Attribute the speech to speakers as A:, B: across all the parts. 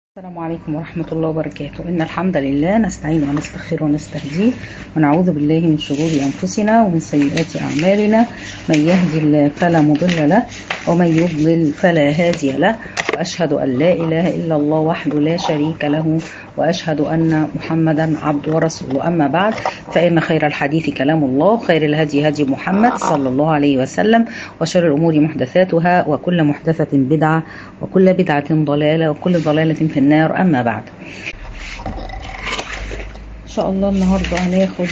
A: السلام عليكم ورحمة الله وبركاته إن الحمد لله نستعين ونستغفر ونستهديه ونعوذ بالله من شرور أنفسنا ومن سيئات أعمالنا من يهدي الله فلا مضل له ومن يضلل فلا هادي له وأشهد أن لا إله إلا الله وحده لا شريك له وأشهد أن محمدا عبده ورسوله أما بعد فإن خير الحديث كلام الله خير الهدي هدي محمد صلى الله عليه وسلم وشر الأمور محدثاتها وكل محدثة بدعة وكل بدعة ضلالة وكل ضلالة في النار أما بعد إن شاء الله النهاردة هناخد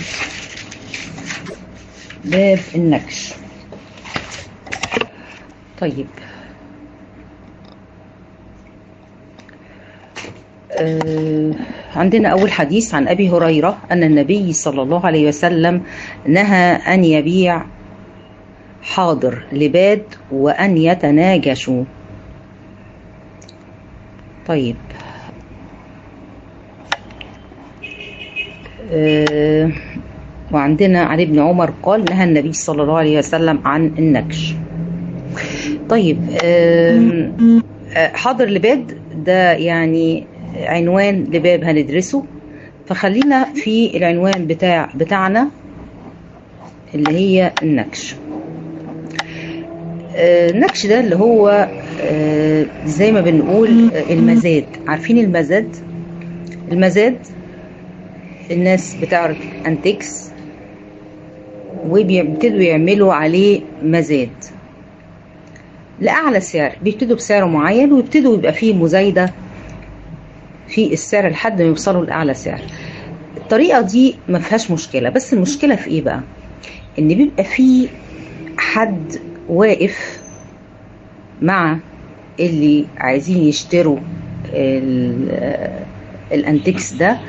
A: باب النكش طيب آه عندنا أول حديث عن أبي هريرة أن النبي صلى الله عليه وسلم نهى أن يبيع حاضر لباد وأن يتناجشوا طيب آه وعندنا عن ابن عمر قال نهى النبي صلى الله عليه وسلم عن النكش طيب آه حاضر لباد ده يعني عنوان لباب هندرسه فخلينا في العنوان بتاع بتاعنا اللي هي النكش النكش ده اللي هو زي ما بنقول المزاد عارفين المزاد المزاد الناس بتعرف انتكس وبيبتدوا يعملوا عليه مزاد لأعلى سعر بيبتدوا بسعر معين ويبتدوا يبقى فيه مزايدة في السعر لحد ما يوصلوا لأعلى سعر الطريقة دي ما فيهاش مشكلة بس المشكلة في ايه بقى ان بيبقى في حد واقف مع اللي عايزين يشتروا الانتكس ده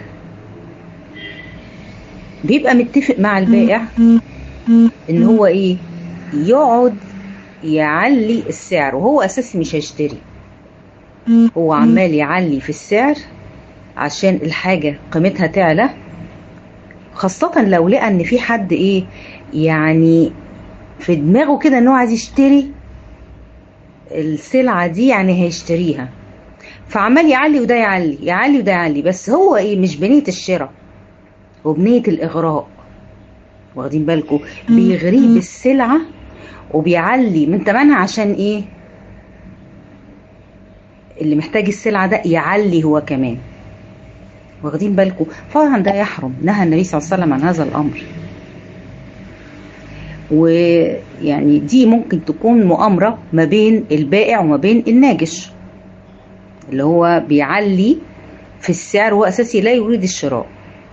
A: بيبقى متفق مع البائع ان هو ايه يقعد يعلي السعر وهو اساسي مش هيشتري هو عمال يعلي في السعر عشان الحاجة قيمتها تعلى خاصة لو لقى ان في حد ايه يعني في دماغه كده ان هو عايز يشتري السلعة دي يعني هيشتريها فعمال يعلي وده يعلي يعلي وده يعلي بس هو ايه مش بنية الشراء وبنية الاغراء واخدين بالكم بيغريه بالسلعة وبيعلي من تمنها عشان ايه اللي محتاج السلعة ده يعلي هو كمان واخدين بالكم طبعا ده يحرم نهى النبي صلى الله عليه وسلم عن هذا الأمر ويعني دي ممكن تكون مؤامرة ما بين البائع وما بين الناجش اللي هو بيعلي في السعر وهو أساسي لا يريد الشراء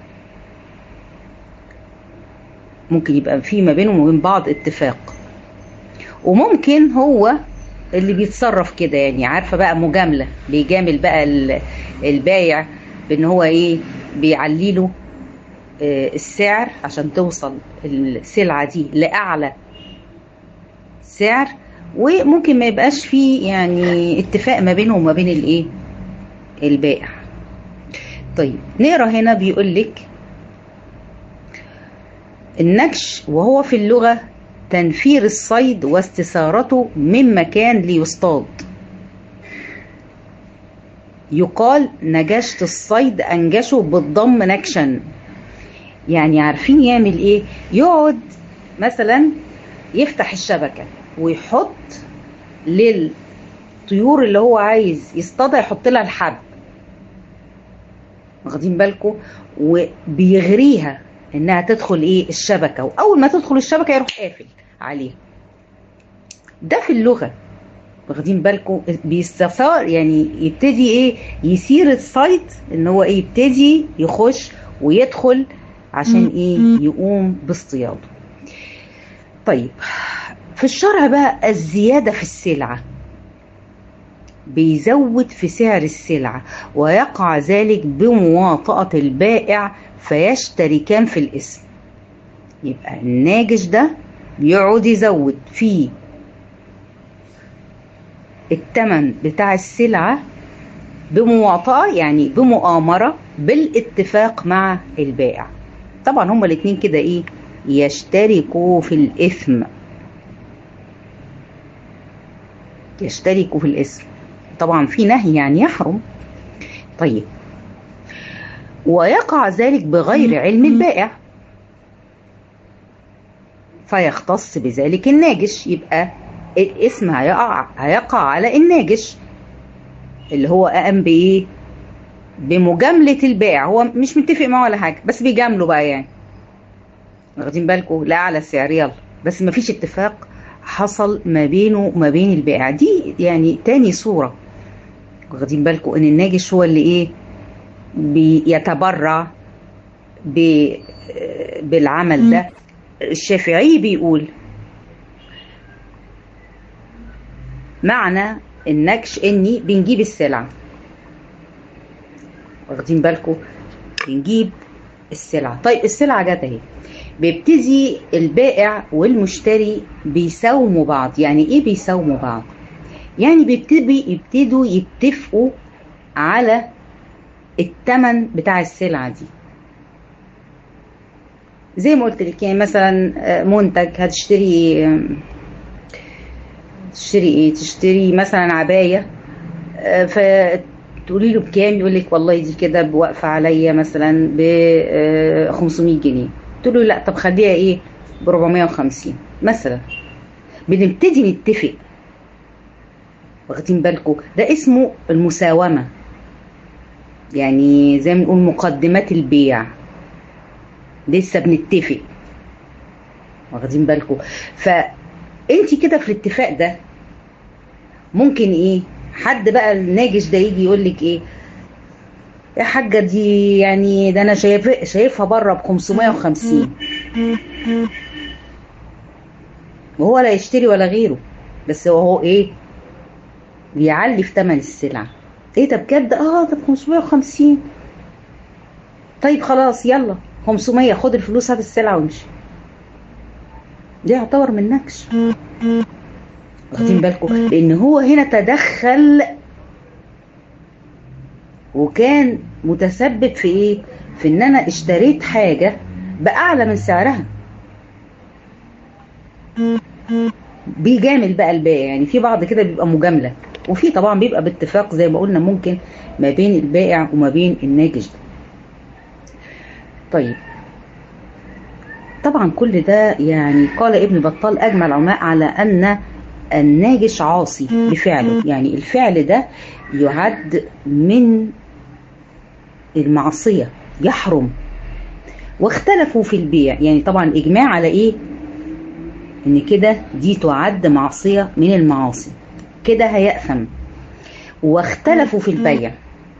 A: ممكن يبقى في ما بينهم وبين بعض اتفاق وممكن هو اللي بيتصرف كده يعني عارفه بقى مجامله بيجامل بقى البايع بان هو ايه بيعلي له السعر عشان توصل السلعه دي لاعلى سعر وممكن ما يبقاش فيه يعني اتفاق ما بينه وما بين الايه البائع طيب نقرا هنا بيقول لك النكش وهو في اللغه تنفير الصيد واستثارته من مكان ليصطاد يقال نجشت الصيد انجشه بالضم نكشا يعني عارفين يعمل ايه يقعد مثلا يفتح الشبكة ويحط للطيور اللي هو عايز يصطادها يحط لها الحب واخدين بالكم وبيغريها انها تدخل ايه الشبكه واول ما تدخل الشبكه يروح قافل عليها ده في اللغه واخدين بالكم بيستثار يعني يبتدي ايه يثير الصيد ان هو ايه يبتدي يخش ويدخل عشان ايه يقوم باصطياده طيب في الشرع بقى الزياده في السلعه بيزود في سعر السلعة ويقع ذلك بمواطأة البائع فيشتركان في الاسم يبقى الناجش ده يقعد يزود في التمن بتاع السلعة بمواطأة يعني بمؤامرة بالاتفاق مع البائع طبعا هما الاتنين كده ايه يشتركوا في الإثم يشتركوا في الاسم طبعا في نهي يعني يحرم طيب ويقع ذلك بغير علم البائع فيختص بذلك الناجش يبقى الاسم هيقع هيقع على الناجش اللي هو قام بايه بمجاملة البائع هو مش متفق معاه ولا حاجة بس بيجامله بقى يعني واخدين بالكم لا على السعر يلا بس مفيش اتفاق حصل ما بينه وما بين البائع دي يعني تاني صورة واخدين بالكم ان الناجش هو اللي ايه بيتبرع بالعمل ده الشافعي بيقول معنى النكش اني بنجيب السلعة واخدين بالكم بنجيب السلعة طيب السلعة جت اهي بيبتدي البائع والمشتري بيساوموا بعض يعني ايه بيساوموا بعض يعني بيبتدوا يبتدوا يتفقوا على الثمن بتاع السلعة دي زي ما قلت لك يعني مثلا منتج هتشتري تشتري ايه تشتري مثلا عبايه فتقولي له بكام يقول لك والله دي كده واقفه عليا مثلا ب 500 جنيه تقول له لا طب خليها ايه ب 450 مثلا بنبتدي نتفق واخدين بالكم ده اسمه المساومه يعني زي ما نقول مقدمات البيع لسه بنتفق واخدين بالكم فانت كده في الاتفاق ده ممكن ايه حد بقى الناجش ده يجي يقول لك ايه يا حاجه دي يعني ده انا شايف شايفها بره ب 550 وهو لا يشتري ولا غيره بس هو هو ايه بيعلي في ثمن السلعه ايه ده بجد اه ده ب 550 طيب خلاص يلا 500 خد الفلوس هات السلعه وامشي ده يعتبر من نكش واخدين بالكم لان هو هنا تدخل وكان متسبب في ايه في ان انا اشتريت حاجه باعلى من سعرها بيجامل بقى البائع يعني في بعض كده بيبقى مجامله وفي طبعا بيبقى باتفاق زي ما قلنا ممكن ما بين البائع وما بين الناجش ده طيب طبعا كل ده يعني قال ابن بطال اجمع العلماء على ان الناجش عاصي بفعله يعني الفعل ده يعد من المعصية يحرم واختلفوا في البيع يعني طبعا اجماع على ايه ان كده دي تعد معصية من المعاصي كده هيأثم واختلفوا في البيع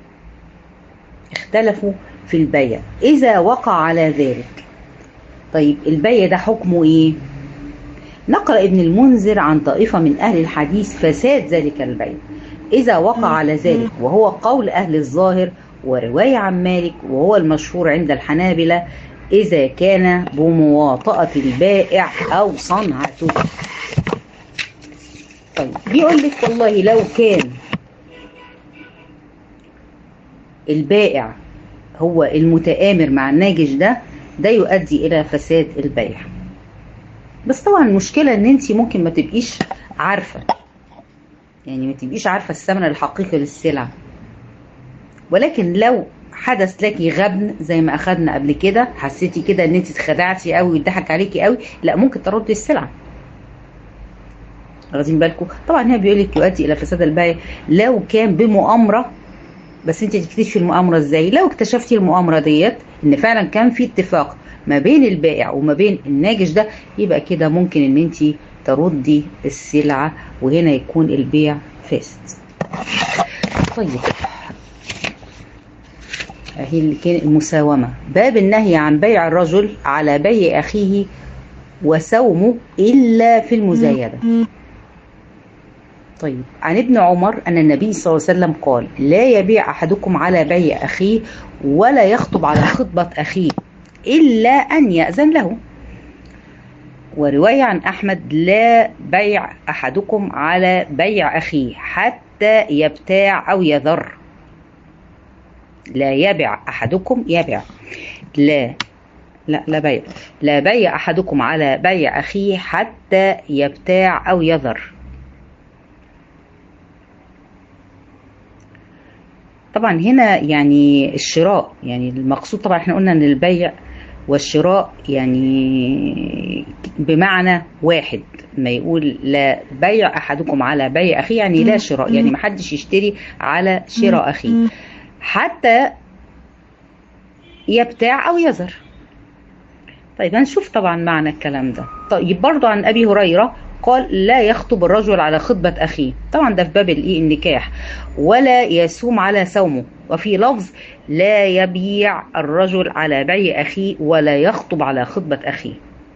A: اختلفوا في البيع اذا وقع على ذلك طيب البيع ده حكمه ايه نقل ابن المنذر عن طائفة من أهل الحديث فساد ذلك البيع إذا وقع على ذلك وهو قول أهل الظاهر ورواية عن مالك وهو المشهور عند الحنابلة إذا كان بمواطأة البائع أو صنعته طيب بيقول لك والله لو كان البائع هو المتآمر مع الناجش ده ده يؤدي إلى فساد البيع بس طبعا المشكلة ان انت ممكن ما تبقيش عارفة يعني ما تبقيش عارفة الثمن الحقيقي للسلعة ولكن لو حدث لك غبن زي ما اخدنا قبل كده حسيتي كده ان انت اتخدعتي قوي واتضحك عليكي قوي لا ممكن تردي السلعة واخدين بالكم طبعا هنا بيقول لك يؤدي الى فساد البيع لو كان بمؤامرة بس انت تكتشفي المؤامرة ازاي لو اكتشفتي المؤامرة ديت ان فعلا كان في اتفاق ما بين البائع وما بين الناجش ده يبقى كده ممكن ان انت تردي السلعة وهنا يكون البيع فاسد طيب اهي اللي كان المساومة باب النهي عن بيع الرجل على بيع اخيه وسومه الا في المزايدة طيب عن ابن عمر أن النبي صلى الله عليه وسلم قال لا يبيع أحدكم على بيع أخيه ولا يخطب على خطبة أخيه إلا أن يأذن له ورواية عن أحمد لا بيع أحدكم على بيع أخيه حتى يبتاع أو يذر لا يبع أحدكم يبع لا لا لا بيع لا بيع أحدكم على بيع أخيه حتى يبتاع أو يذر طبعا هنا يعني الشراء يعني المقصود طبعا احنا قلنا ان البيع والشراء يعني بمعنى واحد ما يقول لا بيع احدكم على بيع اخيه يعني لا شراء يعني ما حدش يشتري على شراء اخيه حتى يبتاع او يزر طيب هنشوف طبعا معنى الكلام ده طيب برضو عن ابي هريره قال لا يخطب الرجل على خطبة أخيه طبعا ده في باب الإيه النكاح ولا يسوم على سومه وفي لفظ لا يبيع الرجل على بيع أخيه ولا يخطب على خطبة أخيه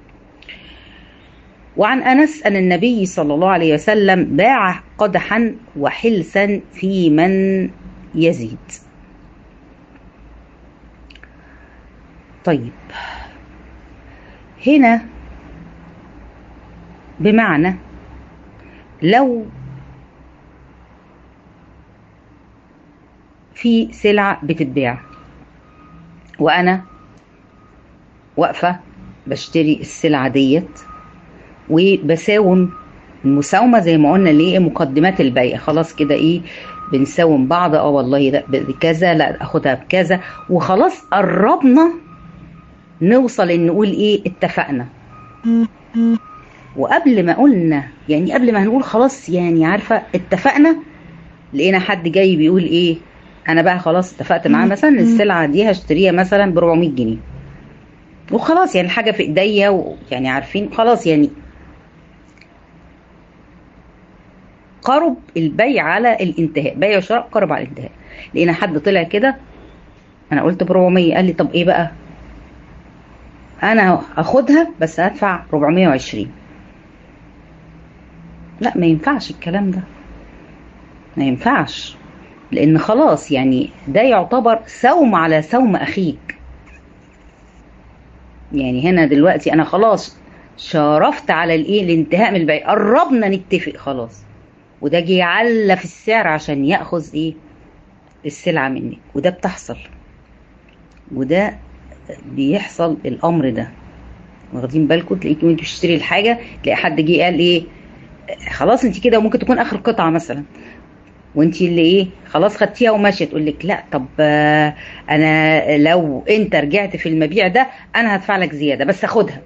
A: وعن أنس أن النبي صلى الله عليه وسلم باع قدحا وحلسا في من يزيد طيب هنا بمعنى لو في سلعة بتتباع وأنا واقفة بشتري السلعة ديت وبساوم المساومة زي ما قلنا ليه مقدمات البيع خلاص كده ايه بنساوم بعض اه والله لا بكذا لا اخدها بكذا وخلاص قربنا نوصل ان نقول ايه اتفقنا وقبل ما قلنا يعني قبل ما هنقول خلاص يعني عارفه اتفقنا لقينا حد جاي بيقول ايه انا بقى خلاص اتفقت معاه مثلا السلعه دي هشتريها مثلا ب 400 جنيه وخلاص يعني الحاجه في ايديا ويعني عارفين خلاص يعني قرب البيع على الانتهاء بيع وشراء قرب على الانتهاء لقينا حد طلع كده انا قلت ب 400 قال لي طب ايه بقى انا اخدها بس هدفع 420 لا ما ينفعش الكلام ده ما ينفعش لان خلاص يعني ده يعتبر سوم على سوم اخيك يعني هنا دلوقتي انا خلاص شرفت على الايه الانتهاء من البيع قربنا نتفق خلاص وده جه يعلى في السعر عشان ياخذ ايه السلعه منك وده بتحصل وده بيحصل الامر ده واخدين بالكم تلاقيكي وانت بتشتري الحاجه تلاقي حد جه قال ايه خلاص انت كده وممكن تكون اخر قطعه مثلا وانت اللي ايه خلاص خدتيها وماشيه تقول لك لا طب انا لو انت رجعت في المبيع ده انا هدفع لك زياده بس اخدها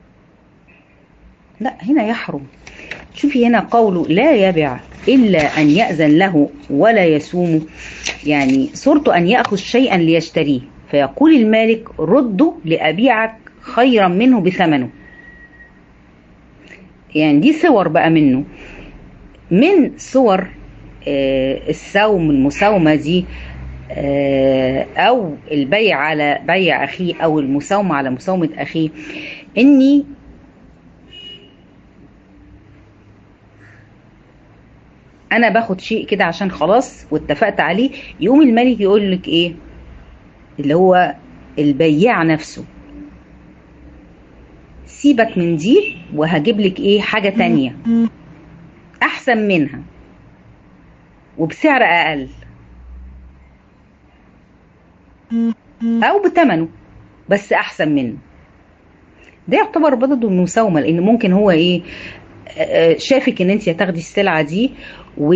A: لا هنا يحرم شوفي هنا قوله لا يبع الا ان ياذن له ولا يسوم يعني صورته ان ياخذ شيئا ليشتريه فيقول المالك رده لابيعك خيرا منه بثمنه يعني دي صور بقى منه من صور آه السوم المساومة دي آه أو البيع على بيع أخيه أو المساومة على مساومة أخيه إني أنا باخد شيء كده عشان خلاص واتفقت عليه يقوم الملك يقول لك إيه اللي هو البياع نفسه سيبك من دي وهجيب لك ايه حاجة تانية احسن منها وبسعر اقل او بثمنه بس احسن منه ده يعتبر برضه مساومة لان ممكن هو ايه شافك ان انت هتاخدي السلعة دي و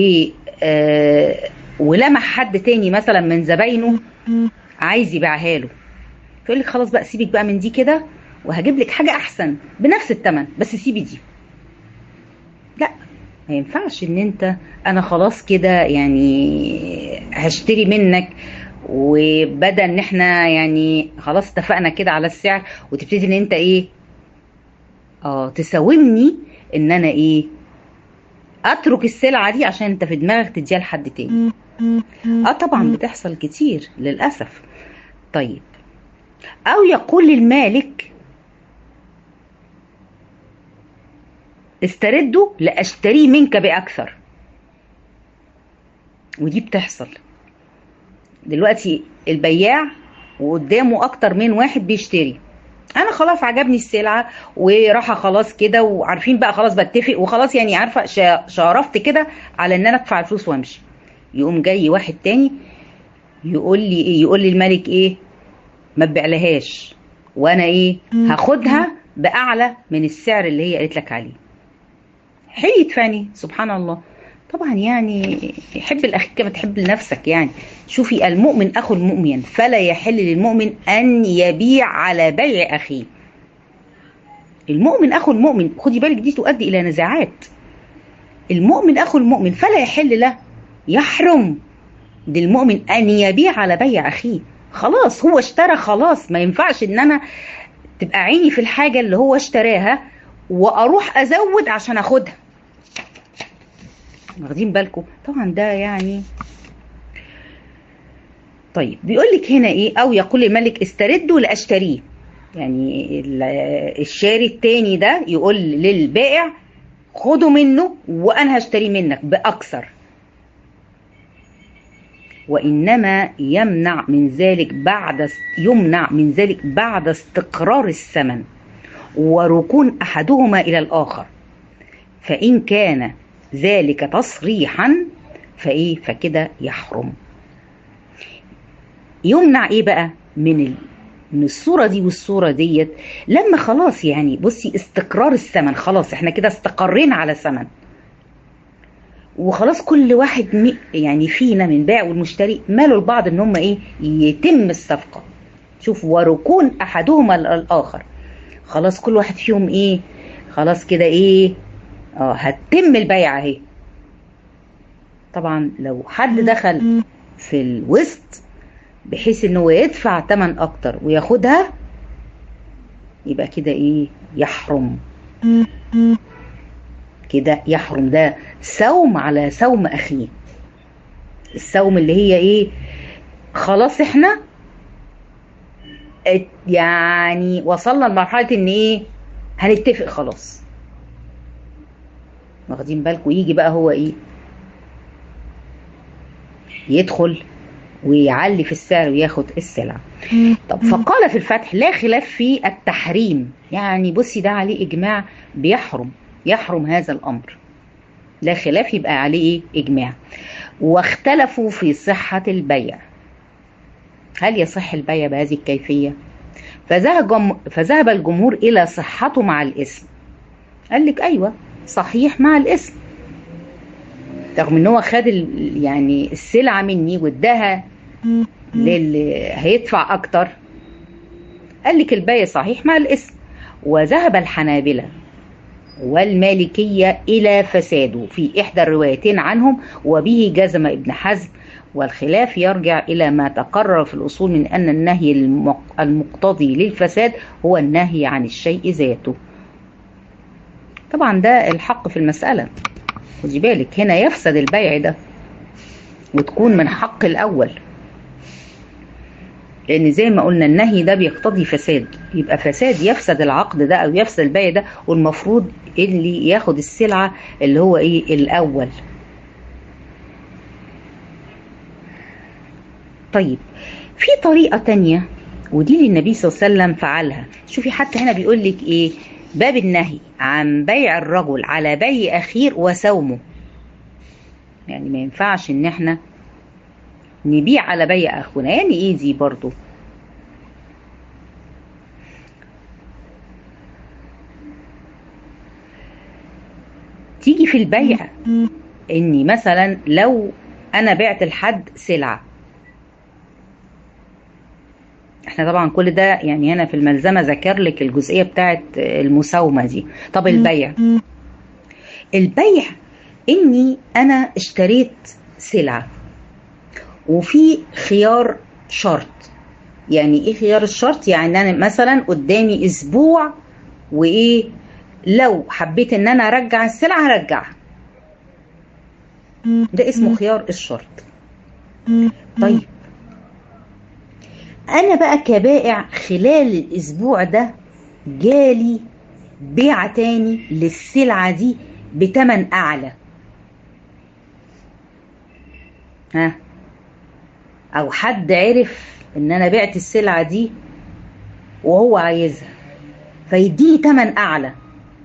A: ولمح حد تاني مثلا من زباينه عايز يبيعها له فيقول لك خلاص بقى سيبك بقى من دي كده وهجيب لك حاجة أحسن بنفس الثمن بس سيبي دي لا ما ينفعش ان انت انا خلاص كده يعني هشتري منك وبدا ان احنا يعني خلاص اتفقنا كده على السعر وتبتدي ان انت ايه اه تساومني ان انا ايه اترك السلعه دي عشان انت في دماغك تديها لحد تاني اه طبعا بتحصل كتير للاسف طيب او يقول للمالك استرده لاشتريه منك باكثر ودي بتحصل دلوقتي البياع وقدامه اكتر من واحد بيشتري انا خلاص عجبني السلعه وراحه خلاص كده وعارفين بقى خلاص بتفق وخلاص يعني عارفه شارفت كده على ان انا ادفع الفلوس وامشي يقوم جاي واحد تاني يقول لي ايه يقول لي الملك ايه ما تبيعلهاش وانا ايه هاخدها باعلى من السعر اللي هي قالت لك عليه حيت فاني سبحان الله طبعا يعني حب الاخ كما تحب لنفسك يعني شوفي المؤمن اخو المؤمن فلا يحل للمؤمن ان يبيع على بيع اخيه المؤمن اخو المؤمن خدي بالك دي تؤدي الى نزاعات المؤمن اخو المؤمن فلا يحل له يحرم للمؤمن ان يبيع على بيع اخيه خلاص هو اشترى خلاص ما ينفعش ان انا تبقى عيني في الحاجه اللي هو اشتراها واروح ازود عشان اخدها واخدين بالكم طبعا ده يعني طيب بيقول لك هنا ايه او يقول الملك استرده لاشتريه يعني الشاري التاني ده يقول للبائع خده منه وانا هشتري منك باكثر وانما يمنع من ذلك بعد يمنع من ذلك بعد استقرار الثمن وركون احدهما الى الاخر فان كان ذلك تصريحا فايه فكده يحرم يمنع ايه بقى من ال... من الصورة دي والصورة ديت لما خلاص يعني بصي استقرار الثمن خلاص احنا كده استقرينا على ثمن وخلاص كل واحد مي يعني فينا من بائع والمشتري مالوا البعض ان هم ايه يتم الصفقة شوف وركون احدهما الاخر خلاص كل واحد فيهم ايه خلاص كده ايه اه هتتم البيعة اهي طبعا لو حد دخل في الوسط بحيث ان هو يدفع تمن اكتر وياخدها يبقى كده ايه يحرم كده يحرم ده سوم على سوم اخيه السوم اللي هي ايه خلاص احنا يعني وصلنا لمرحله ان ايه هنتفق خلاص واخدين بالكم يجي بقى هو ايه يدخل ويعلي في السعر وياخد السلعة طب فقال في الفتح لا خلاف في التحريم يعني بصي ده عليه إجماع بيحرم يحرم هذا الأمر لا خلاف يبقى عليه إيه؟ إجماع واختلفوا في صحة البيع هل يصح البيع بهذه الكيفية فذهب, فذهب الجمهور إلى صحته مع الاسم قال لك أيوة صحيح مع الاسم رغم ان هو خد يعني السلعه مني واداها للي هيدفع اكتر قال لك البيع صحيح مع الاسم وذهب الحنابلة والمالكية إلى فساده في إحدى الروايتين عنهم وبه جزم ابن حزم والخلاف يرجع إلى ما تقرر في الأصول من أن النهي المقتضي للفساد هو النهي عن الشيء ذاته طبعا ده الحق في المسألة خدي بالك هنا يفسد البيع ده وتكون من حق الأول لأن زي ما قلنا النهي ده بيقتضي فساد يبقى فساد يفسد العقد ده أو يفسد البيع ده والمفروض اللي ياخد السلعة اللي هو إيه الأول طيب في طريقة تانية ودي اللي النبي صلى الله عليه وسلم فعلها شوفي حتى هنا بيقول لك ايه باب النهي عن بيع الرجل على بيع اخير وسومه يعني ما ينفعش ان احنا نبيع على بيع اخونا يعني ايه دي برضو تيجي في البيع اني مثلا لو انا بعت لحد سلعه احنا طبعا كل ده يعني هنا في الملزمه ذكر لك الجزئيه بتاعت المساومه دي طب البيع البيع اني انا اشتريت سلعه وفي خيار شرط يعني ايه خيار الشرط يعني انا مثلا قدامي اسبوع وايه لو حبيت ان انا ارجع السلعه هرجعها ده اسمه خيار الشرط طيب انا بقى كبائع خلال الاسبوع ده جالي بيع تاني للسلعه دي بتمن اعلى ها او حد عرف ان انا بعت السلعه دي وهو عايزها فيديني تمن اعلى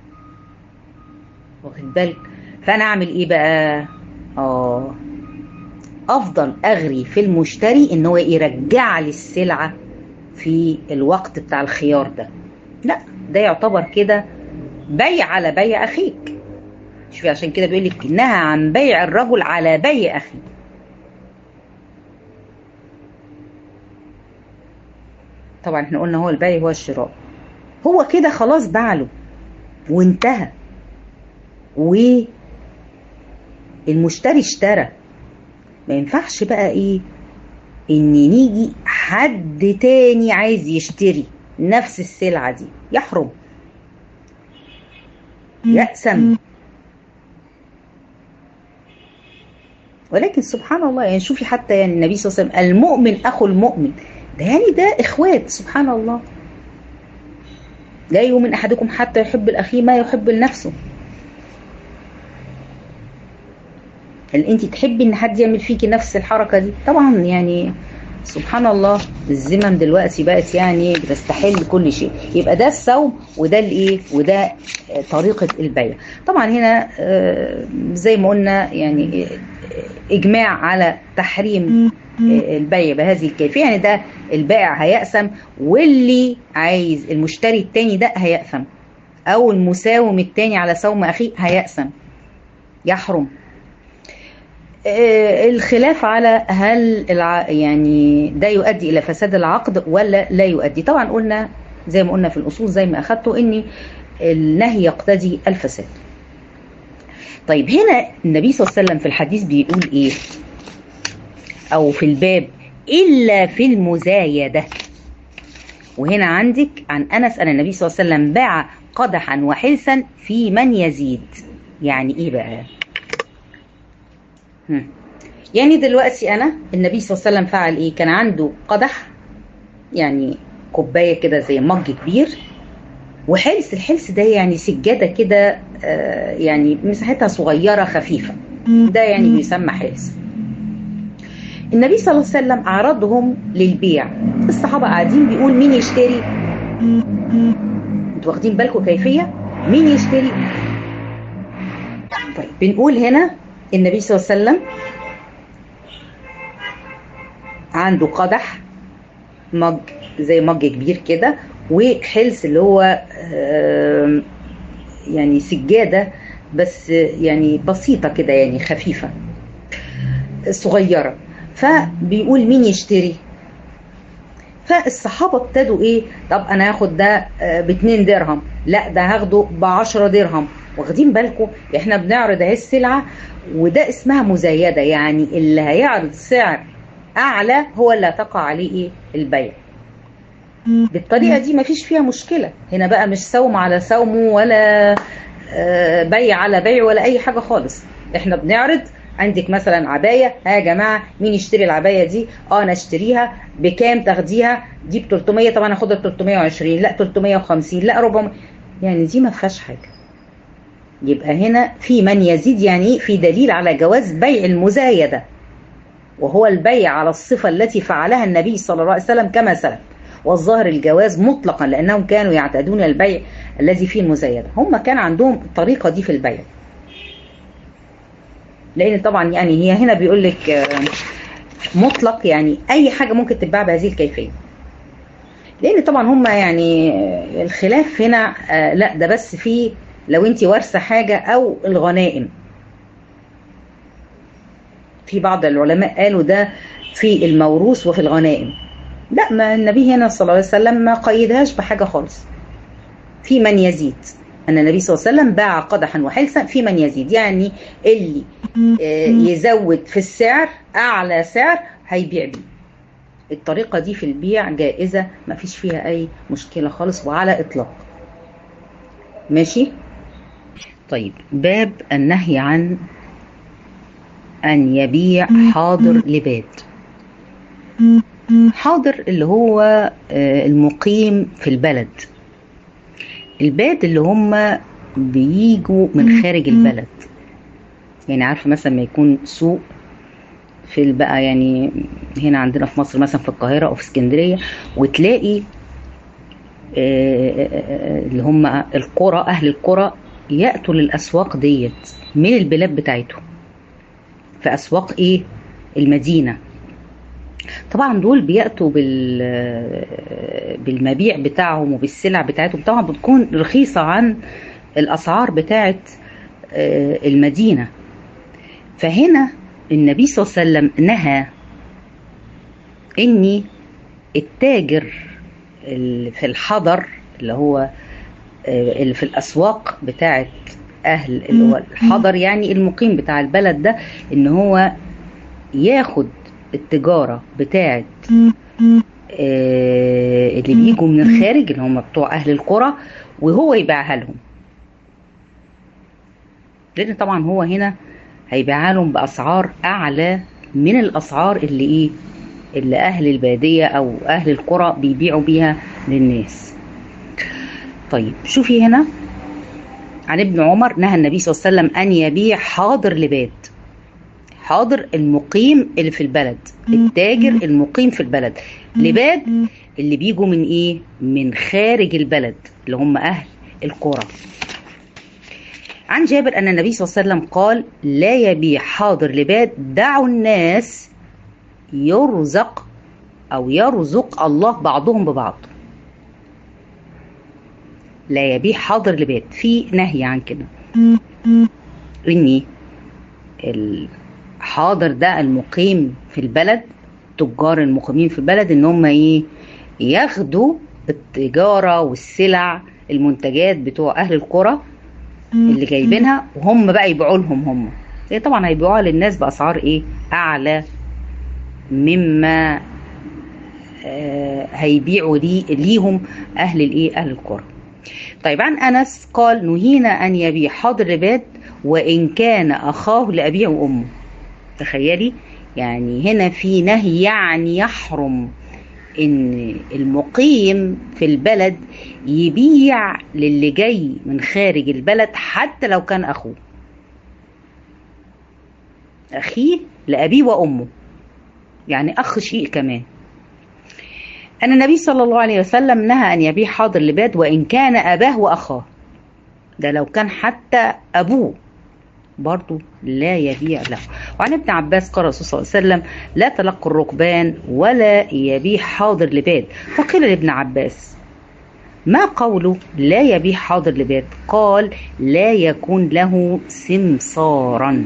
A: واخد بالك فانا اعمل ايه بقى اه افضل اغري في المشتري ان هو يرجع لي السلعه في الوقت بتاع الخيار ده لا ده يعتبر كده بيع على بيع اخيك شوفي عشان كده بيقول لك نهى عن بيع الرجل على بيع اخيه طبعا احنا قلنا هو البيع هو الشراء هو كده خلاص باع له وانتهى والمشتري اشترى ما ينفعش بقى ايه ان نيجي حد تاني عايز يشتري نفس السلعة دي يحرم يأسم ولكن سبحان الله يعني شوفي حتى يعني النبي صلى الله عليه وسلم المؤمن أخو المؤمن ده يعني ده إخوات سبحان الله لا يؤمن أحدكم حتى يحب الأخي ما يحب لنفسه هل انت تحبي ان حد يعمل فيكي نفس الحركة دي طبعا يعني سبحان الله الزمن دلوقتي بقت يعني بتستحل كل شيء يبقى ده الصوم وده الايه وده طريقة البيع طبعا هنا زي ما قلنا يعني اجماع على تحريم البيع بهذه الكيفية يعني ده البائع هيأثم واللي عايز المشتري التاني ده هيأثم او المساوم التاني على سوم اخيه هيأثم يحرم الخلاف على هل الع... يعني ده يؤدي الى فساد العقد ولا لا يؤدي طبعا قلنا زي ما قلنا في الاصول زي ما اخدته ان النهي يقتضي الفساد طيب هنا النبي صلى الله عليه وسلم في الحديث بيقول ايه او في الباب الا في المزايده وهنا عندك عن انس ان النبي صلى الله عليه وسلم باع قدحا وحلسا في من يزيد يعني ايه بقى يعني دلوقتي انا النبي صلى الله عليه وسلم فعل ايه كان عنده قدح يعني كوبايه كده زي مج كبير وحلس الحلس ده يعني سجاده كده آه يعني مساحتها صغيره خفيفه ده يعني بيسمى حلس النبي صلى الله عليه وسلم عرضهم للبيع الصحابه قاعدين بيقول مين يشتري انتوا واخدين بالكم كيفيه مين يشتري طيب بنقول هنا النبي صلى الله عليه وسلم عنده قدح مج زي مج كبير كده وحلس اللي هو يعني سجادة بس يعني بسيطة كده يعني خفيفة صغيرة فبيقول مين يشتري فالصحابة ابتدوا ايه طب انا هاخد ده باتنين درهم لا ده هاخده بعشرة درهم واخدين بالكم احنا بنعرض اهي السلعة وده اسمها مزايدة يعني اللي هيعرض سعر اعلى هو اللي هتقع عليه ايه البيع بالطريقة دي مفيش فيها مشكلة هنا بقى مش سوم على سومه ولا بيع على بيع ولا اي حاجة خالص احنا بنعرض عندك مثلا عباية ها يا جماعة مين يشتري العباية دي اه انا اشتريها بكام تاخديها دي ب 300 طب انا اخدها ب 320 لا 350 لا 400 يعني دي ما فيهاش حاجة يبقى هنا في من يزيد يعني في دليل على جواز بيع المزايدة وهو البيع على الصفة التي فعلها النبي صلى الله عليه وسلم كما سلف والظاهر الجواز مطلقا لأنهم كانوا يعتادون البيع الذي فيه المزايدة هم كان عندهم الطريقة دي في البيع لأن طبعا يعني هي هنا بيقول لك مطلق يعني أي حاجة ممكن تتباع بهذه الكيفية لأن طبعا هم يعني الخلاف هنا لا ده بس في لو انت وارثه حاجة أو الغنائم في بعض العلماء قالوا ده في الموروث وفي الغنائم لا ما النبي هنا صلى الله عليه وسلم ما قيدهاش بحاجة خالص في من يزيد أن النبي صلى الله عليه وسلم باع قدحا وحلسا في من يزيد يعني اللي يزود في السعر أعلى سعر هيبيع بيه الطريقة دي في البيع جائزة ما فيش فيها أي مشكلة خالص وعلى إطلاق ماشي طيب باب النهي عن أن يبيع حاضر لباد حاضر اللي هو المقيم في البلد الباد اللي هم بيجوا من خارج البلد يعني عارفه مثلا ما يكون سوق في بقى يعني هنا عندنا في مصر مثلا في القاهره او في اسكندريه وتلاقي اللي هم القرى اهل القرى ياتوا للاسواق ديت من البلاد بتاعتهم في اسواق ايه المدينه طبعا دول بياتوا بال بالمبيع بتاعهم وبالسلع بتاعتهم طبعا بتكون رخيصه عن الاسعار بتاعت آه، المدينة فهنا النبي صلى الله عليه وسلم نهى اني التاجر اللي في الحضر اللي هو آه، اللي في الاسواق بتاعه اهل اللي هو الحضر يعني المقيم بتاع البلد ده ان هو ياخد التجاره بتاعه آه، اللي بيجوا من الخارج اللي هم بتوع اهل القرى وهو يبيعها لهم لان طبعا هو هنا هيبيعها لهم باسعار اعلى من الاسعار اللي ايه اللي اهل الباديه او اهل القرى بيبيعوا بيها للناس طيب شوفي هنا عن ابن عمر نهى النبي صلى الله عليه وسلم ان يبيع حاضر لباد حاضر المقيم اللي في البلد التاجر المقيم في البلد لباد اللي بيجوا من ايه من خارج البلد اللي هم اهل القرى عن جابر ان النبي صلى الله عليه وسلم قال لا يبيع حاضر لباد دعوا الناس يرزق او يرزق الله بعضهم ببعض لا يبيع حاضر لباد في نهي عن كده اني الحاضر ده المقيم في البلد تجار المقيمين في البلد ان هم ايه ياخدوا التجاره والسلع المنتجات بتوع اهل القرى اللي جايبينها وهم بقى يبيعوا لهم هم إيه طبعا هيبيعوها للناس باسعار ايه اعلى مما آه هيبيعوا لي ليهم اهل الايه اهل القرى طيب عن انس قال نهينا ان يبيع حاضر لباد وان كان اخاه لابيه وامه تخيلي يعني هنا في نهي يعني يحرم ان المقيم في البلد يبيع للي جاي من خارج البلد حتى لو كان اخوه اخيه لابيه وامه يعني اخ شيء كمان أن النبي صلى الله عليه وسلم نهى أن يبيع حاضر لباد وإن كان أباه وأخاه ده لو كان حتى أبوه برضه لا يبيع له وعن ابن عباس قال الرسول صلى الله عليه وسلم لا تلقوا الركبان ولا يبيع حاضر لباد فقيل لابن عباس ما قوله لا يبيع حاضر لباد قال لا يكون له سمسارا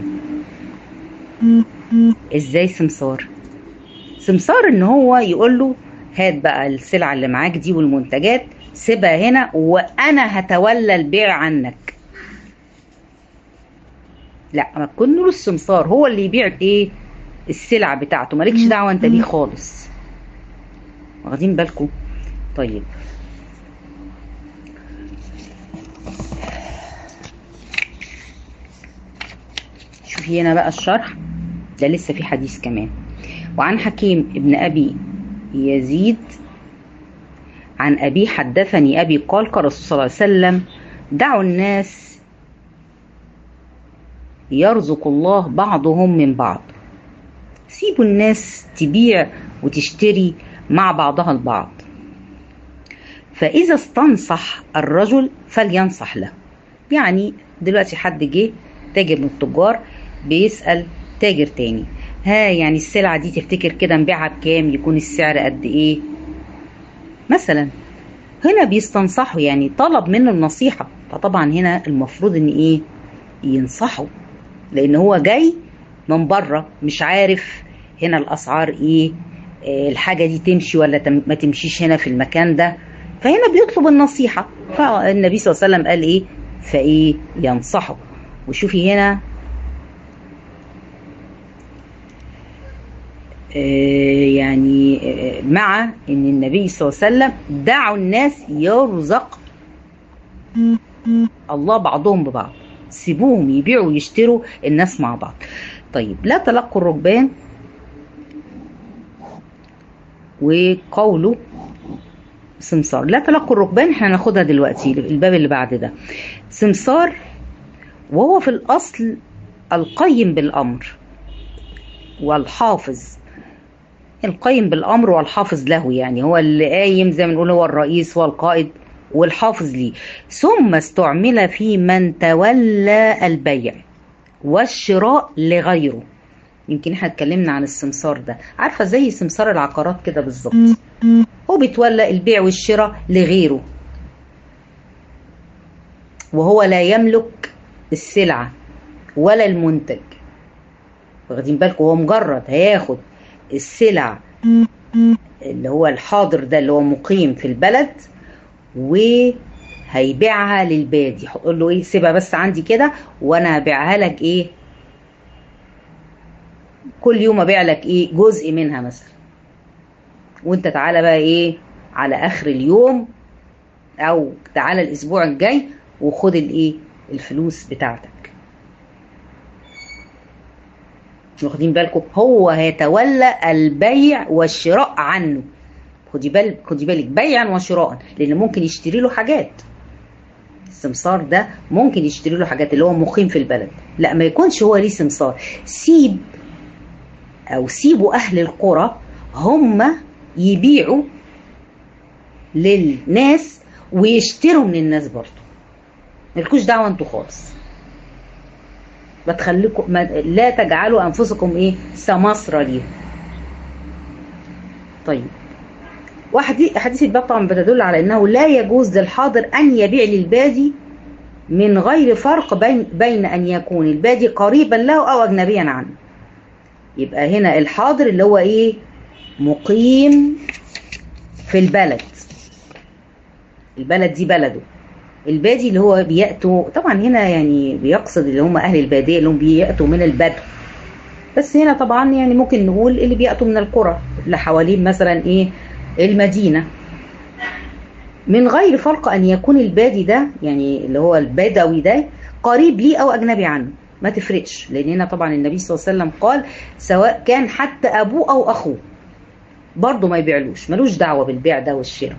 A: ازاي سمسار سمسار ان هو يقول له هات بقى السلعة اللي معاك دي والمنتجات سيبها هنا وانا هتولى البيع عنك لا ما تكون له السمسار هو اللي يبيع ايه السلعة بتاعته مالكش دعوة انت بيه خالص واخدين بالكم طيب شوفي هنا بقى الشرح ده لسه في حديث كمان وعن حكيم ابن ابي يزيد عن أبي حدثني أبي قال قال الرسول صلى الله عليه وسلم دعوا الناس يرزق الله بعضهم من بعض سيبوا الناس تبيع وتشتري مع بعضها البعض فإذا استنصح الرجل فلينصح له يعني دلوقتي حد جه تاجر من التجار بيسأل تاجر تاني ها يعني السلعة دي تفتكر كده نبيعها بكام يكون السعر قد ايه مثلا هنا بيستنصحوا يعني طلب منه النصيحة فطبعا هنا المفروض ان ايه ينصحوا لان هو جاي من بره مش عارف هنا الاسعار ايه آه الحاجة دي تمشي ولا تم ما تمشيش هنا في المكان ده فهنا بيطلب النصيحة فالنبي صلى الله عليه وسلم قال ايه فايه ينصحه وشوفي هنا يعني مع ان النبي صلى الله عليه وسلم دعوا الناس يرزق الله بعضهم ببعض سيبوهم يبيعوا ويشتروا الناس مع بعض طيب لا تلقوا الركبان وقوله سمسار لا تلقوا الركبان احنا هناخدها دلوقتي الباب اللي بعد ده سمسار وهو في الاصل القيم بالامر والحافظ القيم بالامر والحافظ له يعني هو اللي قايم زي ما نقول هو الرئيس والقائد والحافظ ليه ثم استعمل في من تولى البيع والشراء لغيره يمكن احنا اتكلمنا عن السمسار ده عارفه زي سمسار العقارات كده بالظبط هو بيتولى البيع والشراء لغيره وهو لا يملك السلعة ولا المنتج واخدين بالكم هو مجرد هياخد السلع اللي هو الحاضر ده اللي هو مقيم في البلد وهيبيعها للبادي هقول له ايه سيبها بس عندي كده وانا هبيعها لك ايه كل يوم ابيع لك ايه جزء منها مثلا وانت تعالى بقى ايه على اخر اليوم او تعالى الاسبوع الجاي وخد الايه الفلوس بتاعتك واخدين بالكم هو هيتولى البيع والشراء عنه خدي بالك خدي بالك بيعا وشراء لان ممكن يشتري له حاجات السمسار ده ممكن يشتري له حاجات اللي هو مقيم في البلد لا ما يكونش هو ليه سمسار سيب او سيبوا اهل القرى هم يبيعوا للناس ويشتروا من الناس برضه مالكوش دعوه انتوا خالص ما تخليكم ما لا تجعلوا انفسكم ايه سماسره ليهم طيب وحديث حديث الباب طبعا بتدل على انه لا يجوز للحاضر ان يبيع للبادي من غير فرق بين بين ان يكون البادي قريبا له او اجنبيا عنه يبقى هنا الحاضر اللي هو ايه مقيم في البلد البلد دي بلده البادي اللي هو بيأتوا طبعا هنا يعني بيقصد اللي هم أهل البادية اللي هم بيأتوا من البدو بس هنا طبعا يعني ممكن نقول اللي بيأتوا من القرى اللي حوالين مثلا إيه المدينة من غير فرق أن يكون البادي ده يعني اللي هو البدوي ده قريب ليه أو أجنبي عنه ما تفرقش لأن هنا طبعا النبي صلى الله عليه وسلم قال سواء كان حتى أبوه أو أخوه برضه ما يبيعلوش ملوش دعوة بالبيع ده والشراء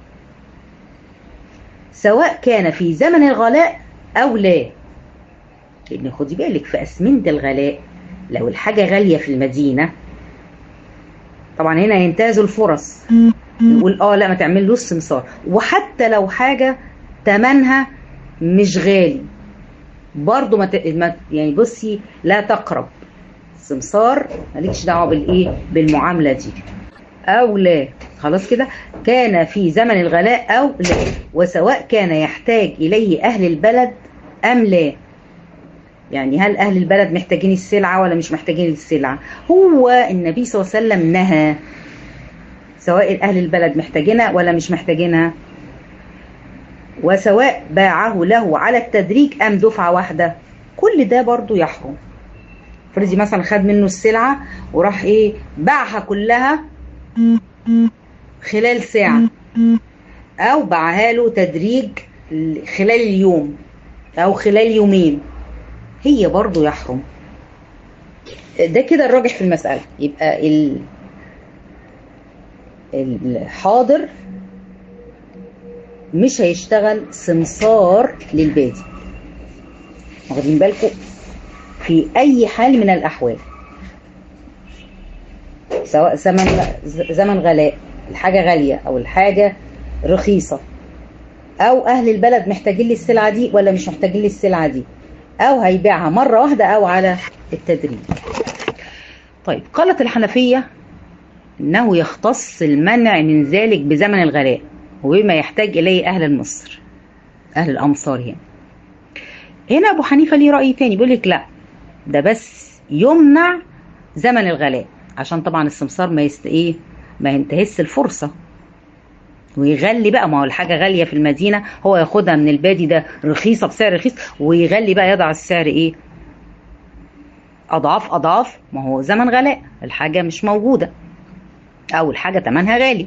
A: سواء كان في زمن الغلاء أو لا لأن خدي بالك في أسمنت الغلاء لو الحاجة غالية في المدينة طبعا هنا ينتهزوا الفرص نقول اه لا ما تعملوش سمسار وحتى لو حاجة تمنها مش غالي برضو ما, ت... ما يعني بصي لا تقرب سمسار مالكش دعوه بالايه بالمعامله دي او لا خلاص كده كان في زمن الغلاء او لا وسواء كان يحتاج اليه اهل البلد ام لا يعني هل اهل البلد محتاجين السلعه ولا مش محتاجين السلعه هو النبي صلى الله عليه وسلم نهى سواء اهل البلد محتاجينها ولا مش محتاجينها وسواء باعه له على التدريج ام دفعه واحده كل ده برضو يحرم فرضي مثلا خد منه السلعه وراح ايه باعها كلها خلال ساعه او باعها له تدريج خلال اليوم او خلال يومين هي برضو يحرم ده كده الراجح في المسألة يبقى ال الحاضر مش هيشتغل سمسار للبادي واخدين بالكم في اي حال من الاحوال سواء زمن زمن غلاء الحاجه غاليه او الحاجه رخيصه او اهل البلد محتاجين لي السلعه دي ولا مش محتاجين لي السلعه دي او هيبيعها مره واحده او على التدريج طيب قالت الحنفيه انه يختص المنع من ذلك بزمن الغلاء وبما يحتاج اليه اهل مصر اهل الامصار يعني هنا ابو حنيفه ليه راي تاني بيقول لك لا ده بس يمنع زمن الغلاء عشان طبعا السمسار ما يست ايه ما ينتهز الفرصه ويغلي بقى ما هو الحاجه غاليه في المدينه هو ياخدها من البادي ده رخيصه بسعر رخيص ويغلي بقى يضع السعر ايه اضعاف اضعاف ما هو زمن غلاء الحاجه مش موجوده او الحاجه ثمنها غالي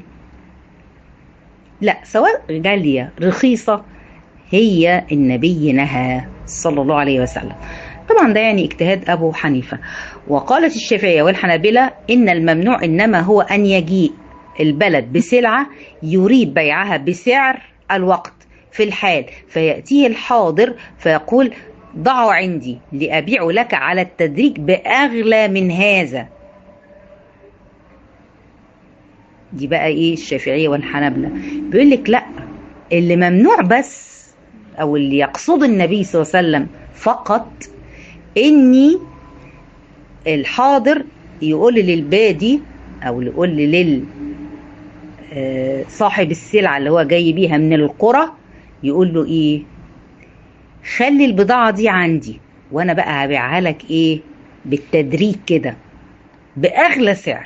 A: لا سواء غاليه رخيصه هي النبي نهى صلى الله عليه وسلم طبعا ده يعني اجتهاد ابو حنيفه وقالت الشافعيه والحنابله ان الممنوع انما هو ان يجيء البلد بسلعه يريد بيعها بسعر الوقت في الحال فياتيه الحاضر فيقول ضعه عندي لابيع لك على التدريج باغلى من هذا دي بقى ايه الشافعيه والحنابله بيقول لك لا اللي ممنوع بس او اللي يقصد النبي صلى الله عليه وسلم فقط اني الحاضر يقول للبادي او يقول لل صاحب السلعه اللي هو جاي بيها من القرى يقول له ايه خلي البضاعة دي عندي وانا بقى هبيعها لك ايه بالتدريج كده باغلى سعر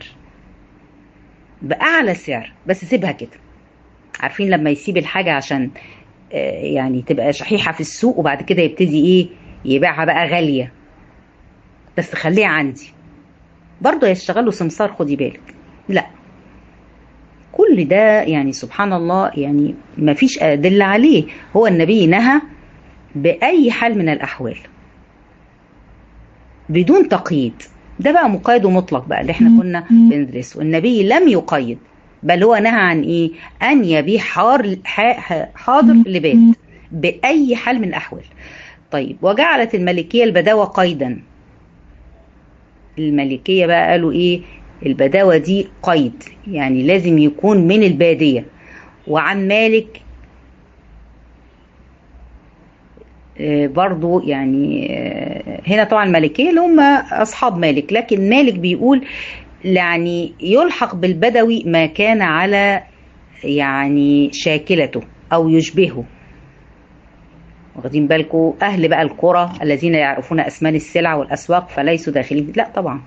A: باعلى سعر بس سيبها كده عارفين لما يسيب الحاجة عشان آه، يعني تبقى شحيحة في السوق وبعد كده يبتدي ايه يبيعها بقى غالية بس خليها عندي برضه يشتغلوا سمسار خدي بالك لا كل ده يعني سبحان الله يعني ما فيش أدلة عليه هو النبي نهى بأي حال من الأحوال بدون تقييد ده بقى مقيد ومطلق بقى اللي احنا كنا بندرسه النبي لم يقيد بل هو نهى عن ايه ان يبيع حار ح- حاضر لبات باي حال من الاحوال طيب وجعلت الملكيه البداوه قيدا الملكيه بقى قالوا ايه البداوه دي قيد يعني لازم يكون من الباديه وعن مالك آه، برضو يعني آه، هنا طبعا المالكيه اللي هم اصحاب مالك لكن مالك بيقول يعني يلحق بالبدوي ما كان على يعني شاكلته او يشبهه واخدين بالكم اهل بقى القرى الذين يعرفون اسمان السلع والاسواق فليسوا داخلين لا طبعا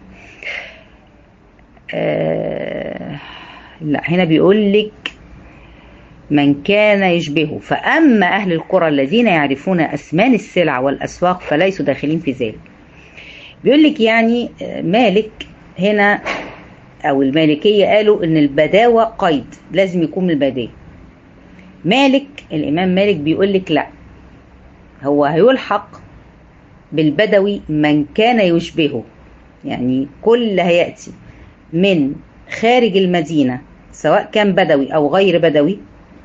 A: آه لا هنا بيقول لك من كان يشبهه فأما أهل القرى الذين يعرفون أسمان السلع والأسواق فليسوا داخلين في ذلك بيقول لك يعني آه، مالك هنا أو المالكية قالوا إن البداوة قيد لازم يكون من البادية مالك الإمام مالك بيقول لك لا هو هيلحق بالبدوي من كان يشبهه يعني كل هيأتي من خارج المدينة سواء كان بدوي أو غير بدوي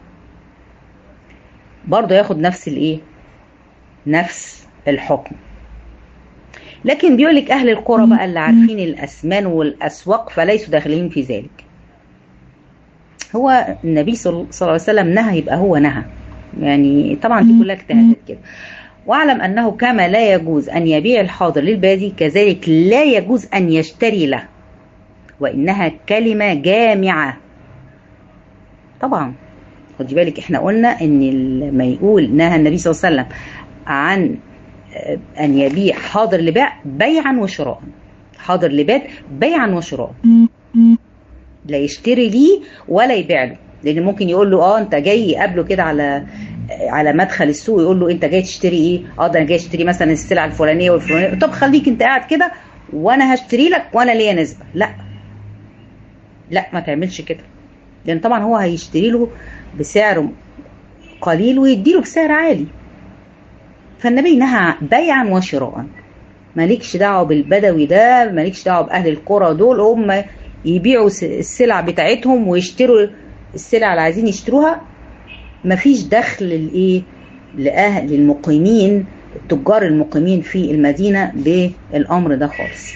A: برضه ياخد نفس الايه نفس الحكم لكن بيقول لك اهل القرى بقى اللي عارفين الاسمان والاسواق فليسوا داخلين في ذلك هو النبي صلى الله عليه وسلم نهى يبقى هو نهى يعني طبعا دي كلها اجتهادات كده واعلم انه كما لا يجوز ان يبيع الحاضر للبادي كذلك لا يجوز ان يشتري له وانها كلمه جامعه طبعا خدي بالك احنا قلنا ان لما يقول نهى النبي صلى الله عليه وسلم عن ان يبيع حاضر لبيع بيعا وشراء حاضر لبات بيعا وشراء لا يشتري ليه ولا يبيع له لان ممكن يقول له اه انت جاي يقابله كده على على مدخل السوق يقول له انت جاي تشتري ايه اه ده انا جاي اشتري مثلا السلعه الفلانيه والفلانيه طب خليك انت قاعد كده وانا هشتري لك وانا ليا نسبه لا لا ما تعملش كده لان طبعا هو هيشتري له بسعر قليل ويديله بسعر عالي فالنبي نهى بيعا وشراء مالكش دعوه بالبدوي ده مالكش دعوه باهل القرى دول هم يبيعوا السلع بتاعتهم ويشتروا السلع اللي عايزين يشتروها مفيش دخل الايه لاهل المقيمين التجار المقيمين في المدينه بالامر ده خالص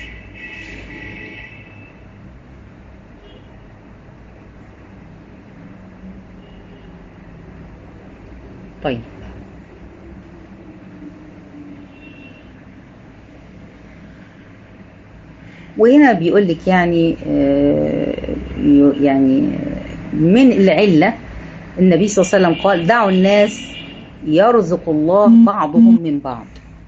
A: طيب وهنا بيقول لك يعني يعني من العلة النبي صلى الله عليه وسلم قال دعوا الناس يرزق الله بعضهم من بعض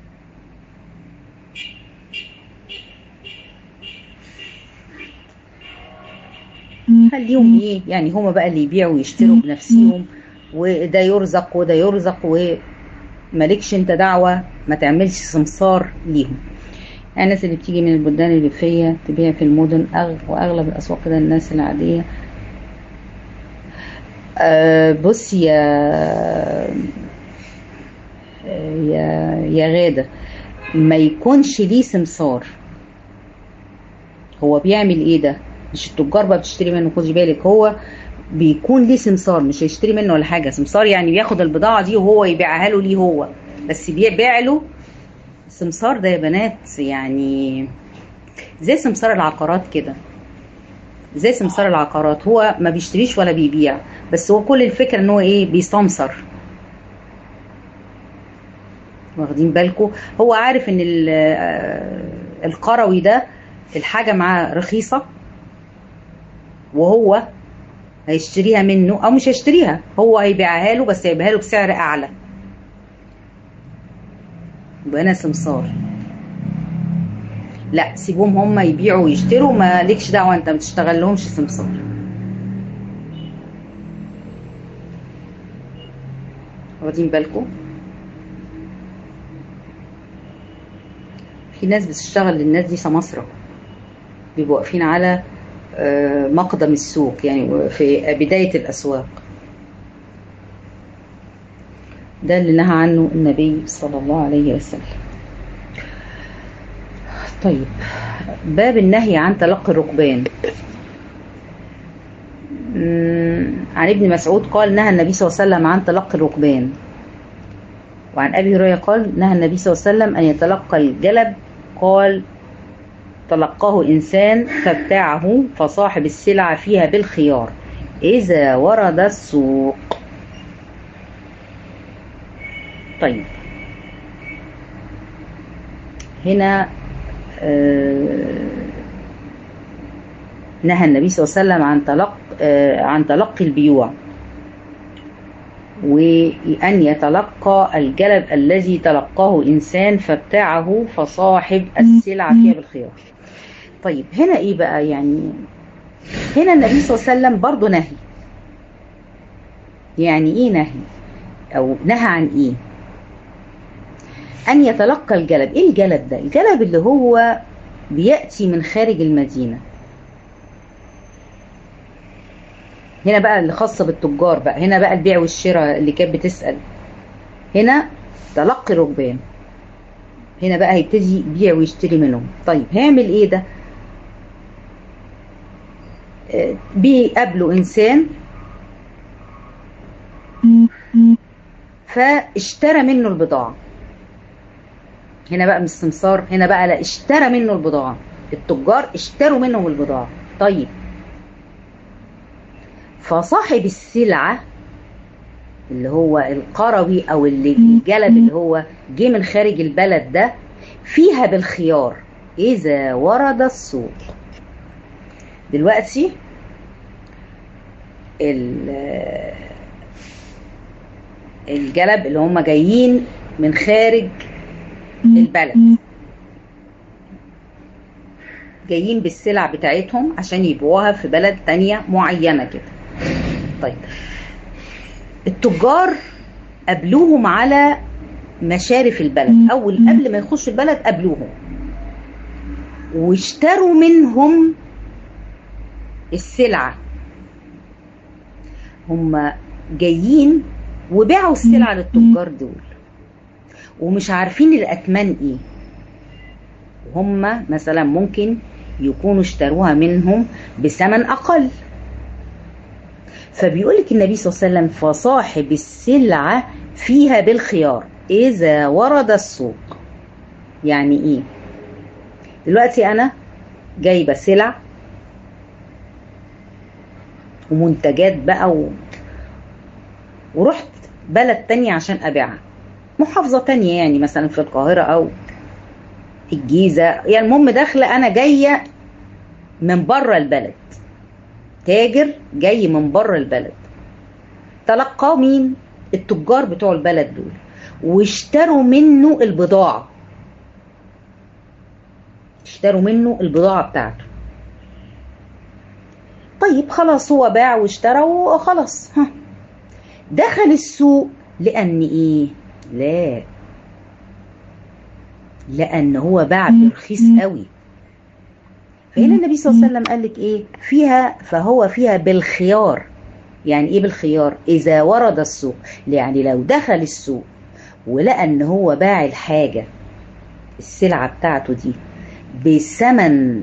A: خليهم ايه يعني هما بقى اللي يبيعوا ويشتروا بنفسهم وده يرزق وده يرزق ومالكش انت دعوة ما تعملش سمسار ليهم يعني الناس اللي بتيجي من البلدان الريفية تبيع في المدن أغ... وأغلب الأسواق كده الناس العادية أه بص يا يا يا غادة ما يكونش ليه سمسار هو بيعمل ايه ده مش التجار بقى بتشتري منه خدي بالك هو بيكون ليه سمسار مش هيشتري منه ولا حاجه سمسار يعني بياخد البضاعه دي وهو يبيعها له ليه هو بس بيبيع له السمسار ده يا بنات يعني زي سمسار العقارات كده زي سمسار العقارات هو ما بيشتريش ولا بيبيع بس هو كل الفكره ان هو ايه بيستمسر واخدين بالكم هو عارف ان القروي ده الحاجه معاه رخيصه وهو هيشتريها منه او مش هيشتريها هو هيبيعها له بس هيبيعها له بسعر اعلى يبقى انا سمسار لا سيبهم هم يبيعوا ويشتروا ما لكش دعوه انت ما تشتغل لهمش سمسار واخدين بالكم في ناس بتشتغل للناس دي سماسرة بيبقوا واقفين على آه، مقدم السوق يعني في بداية الأسواق ده اللي نهى عنه النبي صلى الله عليه وسلم طيب باب النهي عن تلقي الركبان مم، عن ابن مسعود قال نهى النبي صلى الله عليه وسلم عن تلقي الركبان وعن ابي هريره قال نهى النبي صلى الله عليه وسلم ان يتلقى الجلب قال تلقاه انسان فابتاعه فصاحب السلعه فيها بالخيار اذا ورد السوق طيب هنا آه، نهى النبي صلى الله عليه وسلم عن تلق آه، عن تلقي البيوع وأن يتلقى الجلب الذي تلقاه إنسان فابتاعه فصاحب السلعة فيها بالخيار طيب هنا إيه بقى يعني هنا النبي صلى الله عليه وسلم برضه نهي يعني إيه نهي أو نهى عن إيه أن يتلقى الجلب إيه الجلب ده الجلب اللي هو بيأتي من خارج المدينة هنا بقى اللي خاصة بالتجار بقى هنا بقى البيع والشراء اللي كانت بتسأل هنا تلقي الركبان هنا بقى هيبتدي يبيع ويشتري منهم طيب هيعمل ايه ده آه، بيقابله انسان فاشترى منه البضاعة هنا بقى مش سمسار هنا بقى لا اشترى منه البضاعة التجار اشتروا منهم البضاعة طيب فصاحب السلعة اللي هو القروي او اللي الجلب اللي هو جه من خارج البلد ده فيها بالخيار اذا ورد السوق دلوقتي ال- الجلب اللي هم جايين من خارج البلد جايين بالسلع بتاعتهم عشان يبيعوها في بلد تانية معينة كده طيب التجار قابلوهم على مشارف البلد اول قبل ما يخشوا البلد قابلوهم واشتروا منهم السلعة هم جايين وباعوا السلعة للتجار دول ومش عارفين الأثمان ايه وهم مثلا ممكن يكونوا اشتروها منهم بثمن أقل فبيقول لك النبي صلى الله عليه وسلم فصاحب السلعة فيها بالخيار إذا ورد السوق يعني إيه دلوقتي أنا جايبة سلع ومنتجات بقى و... ورحت بلد تانية عشان أبيعها محافظة تانية يعني مثلا في القاهرة أو الجيزة يعني المهم داخلة أنا جاية من بره البلد تاجر جاي من بره البلد تلقاه مين التجار بتوع البلد دول واشتروا منه البضاعة اشتروا منه البضاعة بتاعته طيب خلاص هو باع واشترى وخلاص ها دخل السوق لأن ايه لا لأن هو باع برخيص قوي فهنا النبي صلى الله عليه وسلم قال لك ايه فيها فهو فيها بالخيار يعني ايه بالخيار اذا ورد السوق يعني لو دخل السوق ولقى ان هو باع الحاجة السلعة بتاعته دي بثمن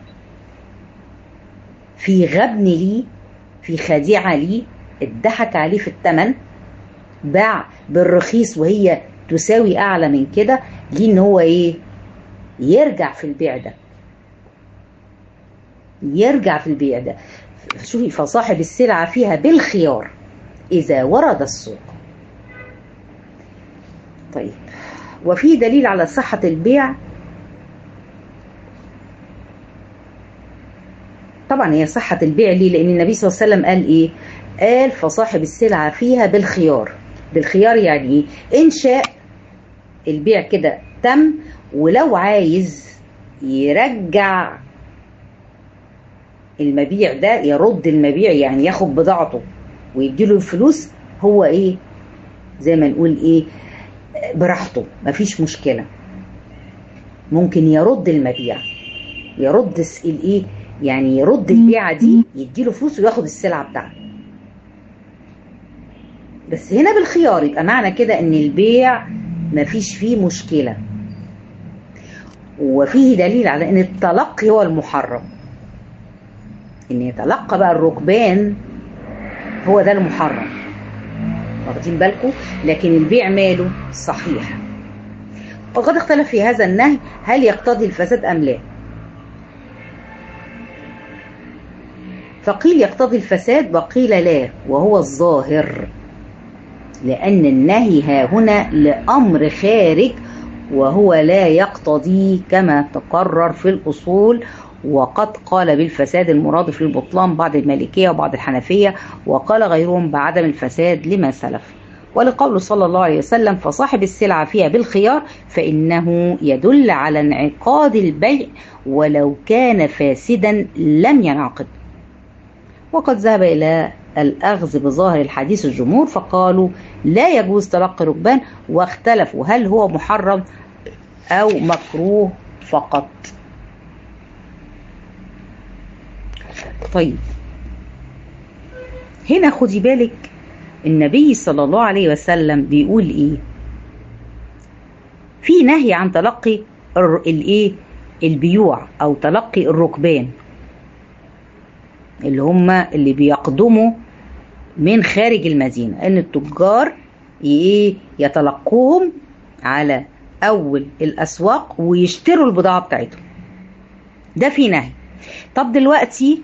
A: في غبن ليه في خديعة ليه اتضحك عليه في الثمن باع بالرخيص وهي تساوي اعلى من كده ليه ان هو ايه يرجع في البيع ده يرجع في البيع ده شوفي فصاحب السلعة فيها بالخيار إذا ورد السوق طيب وفي دليل على صحة البيع طبعا هي صحة البيع ليه لأن النبي صلى الله عليه وسلم قال إيه قال فصاحب السلعة فيها بالخيار بالخيار يعني إيه إن شاء البيع كده تم ولو عايز يرجع المبيع ده يرد المبيع يعني ياخد بضاعته ويديله الفلوس هو ايه زي ما نقول ايه براحته مفيش مشكلة ممكن يرد المبيع يرد الايه يعني يرد البيعة دي يديله فلوس وياخد السلعة بتاعته بس هنا بالخيار يبقى معنى كده ان البيع مفيش فيه مشكلة وفيه دليل على ان التلقي هو المحرم ان يتلقى بقى الركبان هو ده المحرم واخدين بالكم لكن البيع ماله صحيح وقد اختلف في هذا النهي هل يقتضي الفساد ام لا فقيل يقتضي الفساد وقيل لا وهو الظاهر لأن النهي ها هنا لأمر خارج وهو لا يقتضي كما تقرر في الأصول وقد قال بالفساد المرادف للبطلان بعض المالكية وبعض الحنفية وقال غيرهم بعدم الفساد لما سلف ولقول صلى الله عليه وسلم فصاحب السلعة فيها بالخيار فإنه يدل على انعقاد البيع ولو كان فاسدا لم ينعقد وقد ذهب إلى الأخذ بظاهر الحديث الجمهور فقالوا لا يجوز تلقي ركبان واختلفوا هل هو محرم أو مكروه فقط طيب هنا خدي بالك النبي صلى الله عليه وسلم بيقول ايه في نهي عن تلقي الايه البيوع او تلقي الركبان اللي هم اللي بيقدموا من خارج المدينة ان التجار ايه يتلقوهم على اول الاسواق ويشتروا البضاعة بتاعتهم ده في نهي طب دلوقتي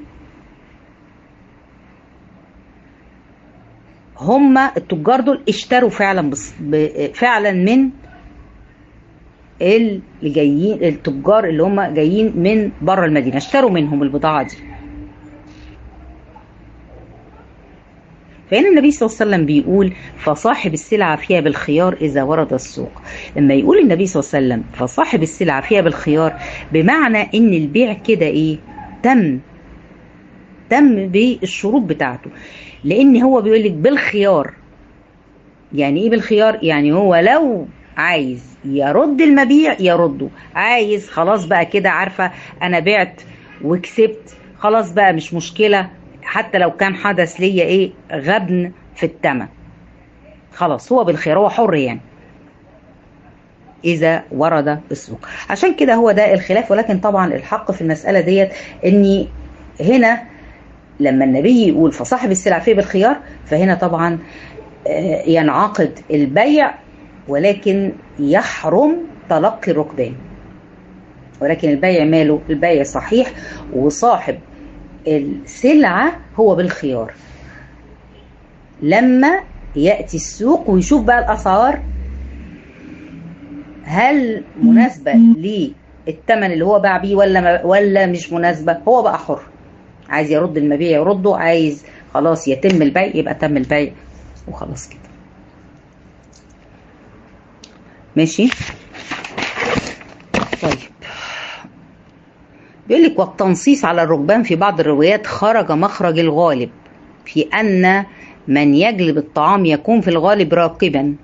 A: هم التجار دول اشتروا فعلا بص فعلا من اللي جايين التجار اللي هم جايين من بره المدينه اشتروا منهم البضاعه دي فهنا النبي صلى الله عليه وسلم بيقول فصاحب السلعة فيها بالخيار إذا ورد السوق لما يقول النبي صلى الله عليه وسلم فصاحب السلعة فيها بالخيار بمعنى إن البيع كده إيه تم تم بالشروط بتاعته لأن هو بيقول لك بالخيار يعني إيه بالخيار يعني هو لو عايز يرد المبيع يرده عايز خلاص بقى كده عارفة أنا بعت وكسبت خلاص بقى مش مشكلة حتى لو كان حدث ليا ايه غبن في التمن خلاص هو بالخير هو حر يعني اذا ورد السوق عشان كده هو ده الخلاف ولكن طبعا الحق في المساله ديت اني هنا لما النبي يقول فصاحب السلع فيه بالخيار فهنا طبعا ينعقد البيع ولكن يحرم تلقي الركبان ولكن البيع ماله البيع صحيح وصاحب السلعة هو بالخيار لما يأتي السوق ويشوف بقى الأسعار هل مناسبة للثمن اللي هو باع بيه ولا ولا مش مناسبة هو بقى حر عايز يرد المبيع يرده عايز خلاص يتم البيع يبقى تم البيع وخلاص كده ماشي طيب بيقول لك والتنصيص على الركبان في بعض الروايات خرج مخرج الغالب في أن من يجلب الطعام يكون في الغالب راكبا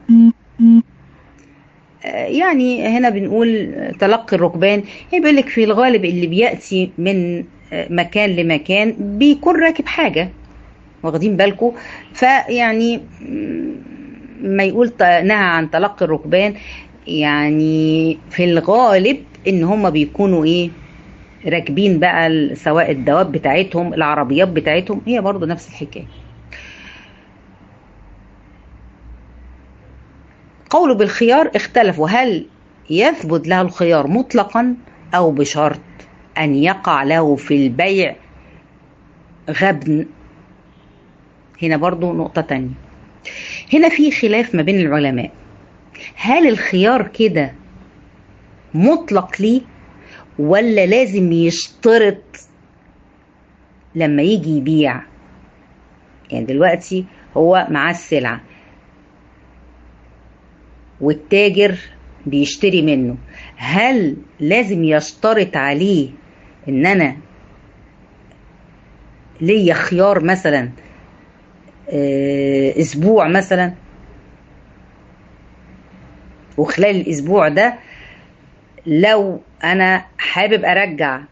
A: يعني هنا بنقول تلقي الركبان بيقول لك في الغالب اللي بيأتي من مكان لمكان بيكون راكب حاجة واخدين بالكم فيعني ما يقول نهى عن تلقي الركبان يعني في الغالب ان هم بيكونوا ايه راكبين بقى سواء الدواب بتاعتهم العربيات بتاعتهم هي برضو نفس الحكايه قوله بالخيار اختلفوا هل يثبت له الخيار مطلقا او بشرط ان يقع له في البيع غبن هنا برضو نقطة تانية هنا في خلاف ما بين العلماء هل الخيار كده مطلق ليه ولا لازم يشترط لما يجي يبيع يعني دلوقتي هو معاه السلعة والتاجر بيشتري منه هل لازم يشترط عليه ان انا ليا خيار مثلا آه، اسبوع مثلا وخلال الاسبوع ده لو انا حابب ارجع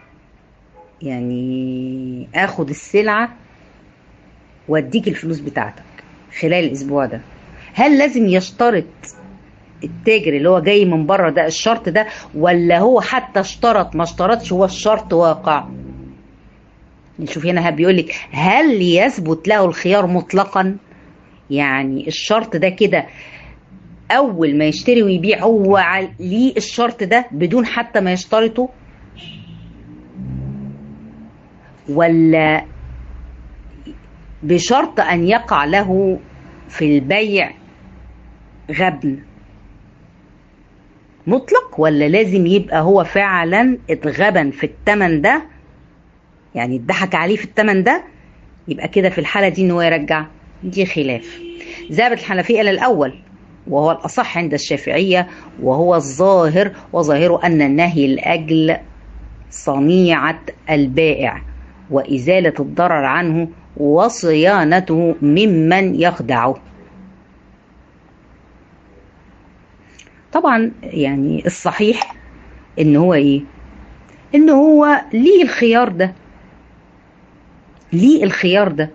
A: يعني اخد السلعة واديك الفلوس بتاعتك خلال الاسبوع ده هل لازم يشترط التاجر اللي هو جاي من بره ده الشرط ده ولا هو حتى اشترط ما اشترطش هو الشرط واقع نشوف هنا بيقول لك هل يثبت له الخيار مطلقا يعني الشرط ده كده اول ما يشتري ويبيع هو ع- ليه الشرط ده بدون حتى ما يشترطه ولا بشرط ان يقع له في البيع غبن مطلق ولا لازم يبقى هو فعلا اتغبن في التمن ده يعني اتضحك عليه في التمن ده يبقى كده في الحالة دي ان هو يرجع دي خلاف ذهبت الحنفية إلى الأول وهو الأصح عند الشافعية وهو الظاهر وظاهره أن النهي الأجل صنيعة البائع وإزالة الضرر عنه وصيانته ممن يخدعه طبعا يعني الصحيح ان هو ايه ان هو ليه الخيار ده ليه الخيار ده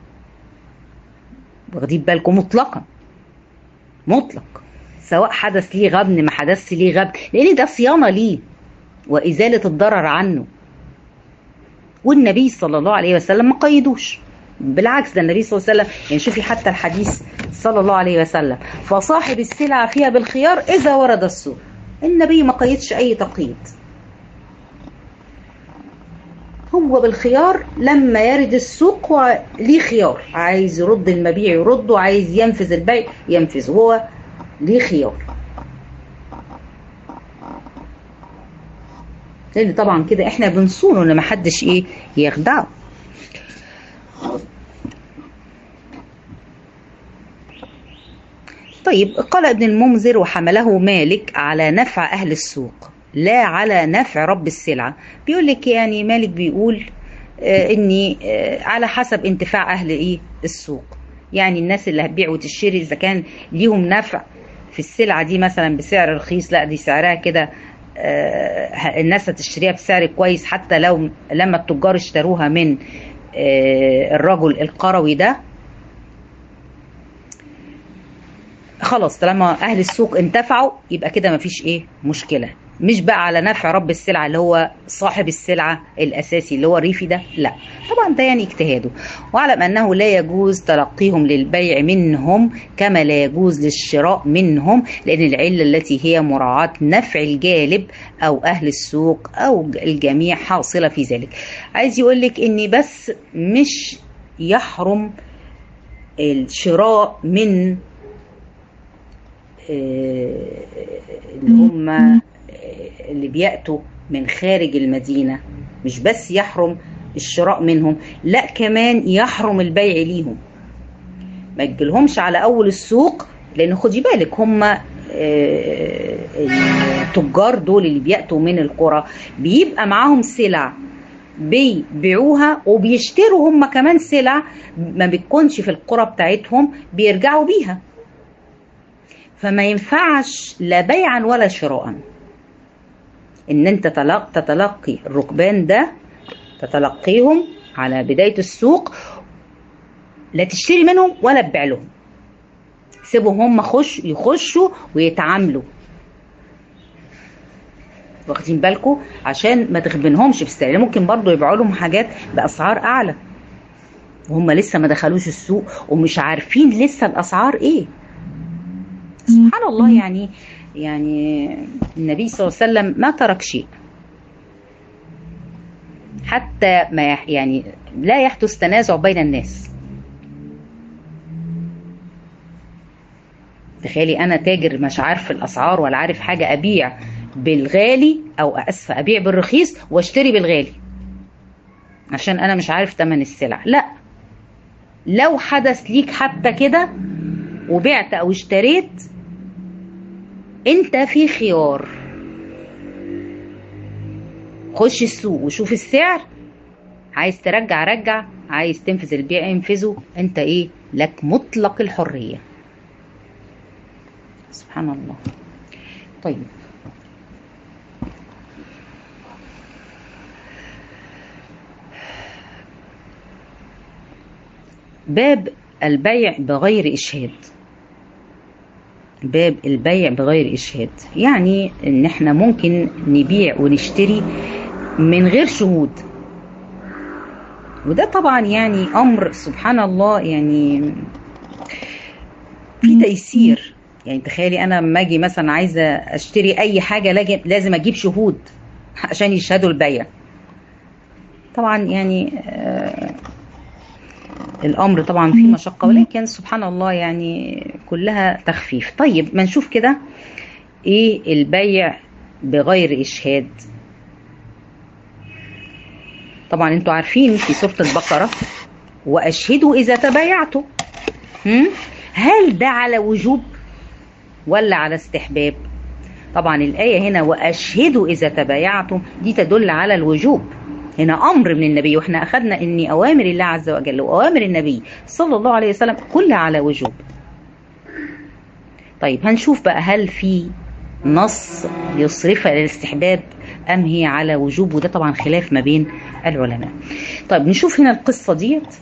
A: واخدين بالكم مطلقا مطلق سواء حدث ليه غبن ما حدث ليه غبن لان ده صيانه ليه وازاله الضرر عنه والنبي صلى الله عليه وسلم ما قيدوش بالعكس ده النبي صلى الله عليه وسلم يعني شوفي حتى الحديث صلى الله عليه وسلم فصاحب السلعة فيها بالخيار إذا ورد السوق النبي ما قيدش أي تقييد هو بالخيار لما يرد السوق هو ليه خيار عايز يرد المبيع يرده عايز ينفذ البيع ينفذ هو ليه خيار لان طبعا كده احنا بنصونه ان محدش ايه يخدعه طيب قال ابن المنذر وحمله مالك على نفع اهل السوق لا على نفع رب السلعه بيقول لك يعني مالك بيقول آه اني آه على حسب انتفاع اهل ايه السوق يعني الناس اللي هتبيع وتشتري اذا كان ليهم نفع في السلعه دي مثلا بسعر رخيص لا دي سعرها كده آه الناس هتشتريها بسعر كويس حتى لو لما التجار اشتروها من آه الرجل القروي ده خلاص طالما اهل السوق انتفعوا يبقى كده مفيش ايه مشكله مش بقى على نفع رب السلعه اللي هو صاحب السلعه الاساسي اللي هو الريفي ده لا طبعا ده يعني اجتهاده واعلم انه لا يجوز تلقيهم للبيع منهم كما لا يجوز للشراء منهم لان العله التي هي مراعاه نفع الجالب او اهل السوق او الجميع حاصله في ذلك عايز يقول لك ان بس مش يحرم الشراء من اللي هم اللي بيأتوا من خارج المدينة مش بس يحرم الشراء منهم لا كمان يحرم البيع ليهم ما تجيلهمش على أول السوق لأن خدي بالك هم التجار دول اللي بيأتوا من القرى بيبقى معاهم سلع بيبيعوها وبيشتروا هم كمان سلع ما بتكونش في القرى بتاعتهم بيرجعوا بيها فما ينفعش لا بيعا ولا شراء ان انت تلق تتلقي الركبان ده تتلقيهم على بداية السوق لا تشتري منهم ولا تبيع لهم سيبهم هم خش يخشوا ويتعاملوا واخدين بالكم عشان ما تغبنهمش في السعر ممكن برضو يبيعوا لهم حاجات باسعار اعلى وهم لسه ما دخلوش السوق ومش عارفين لسه الاسعار ايه سبحان الله يعني يعني النبي صلى الله عليه وسلم ما ترك شيء حتى ما يح يعني لا يحدث تنازع بين الناس تخيلي انا تاجر مش عارف الاسعار ولا عارف حاجه ابيع بالغالي او اسفه ابيع بالرخيص واشتري بالغالي عشان انا مش عارف تمن السلع لا لو حدث ليك حتى كده وبعت او اشتريت انت في خيار خش السوق وشوف السعر عايز ترجع رجع عايز تنفذ البيع انفذه انت ايه لك مطلق الحرية سبحان الله طيب باب البيع بغير إشهاد باب البيع بغير إشهاد يعني إن إحنا ممكن نبيع ونشتري من غير شهود وده طبعا يعني أمر سبحان الله يعني في تيسير يعني تخيلي أنا لما أجي مثلا عايزة أشتري أي حاجة لازم أجيب شهود عشان يشهدوا البيع طبعا يعني آه الامر طبعا فيه مشقه ولكن سبحان الله يعني كلها تخفيف طيب ما نشوف كده ايه البيع بغير اشهاد طبعا انتوا عارفين في سوره البقره واشهدوا اذا تبايعتم هل ده على وجوب ولا على استحباب طبعا الايه هنا واشهدوا اذا تبايعتم دي تدل على الوجوب هنا امر من النبي واحنا اخذنا ان اوامر الله عز وجل واوامر النبي صلى الله عليه وسلم كلها على وجوب طيب هنشوف بقى هل في نص يصرفها للاستحباب ام هي على وجوب وده طبعا خلاف ما بين العلماء طيب نشوف هنا القصه ديت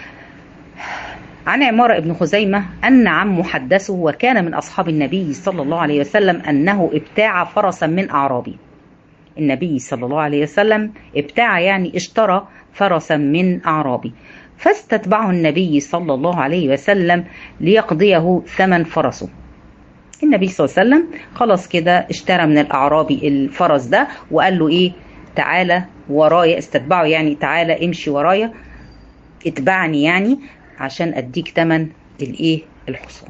A: عن عمارة بن خزيمة أن عمه حدثه وكان من أصحاب النبي صلى الله عليه وسلم أنه ابتاع فرسا من أعرابي النبي صلى الله عليه وسلم ابتاع يعني اشترى فرسا من أعرابي فاستتبعه النبي صلى الله عليه وسلم ليقضيه ثمن فرسه النبي صلى الله عليه وسلم خلاص كده اشترى من الأعرابي الفرس ده وقال له ايه تعالى ورايا استتبعه يعني تعالى امشي ورايا اتبعني يعني عشان اديك ثمن الايه الحصان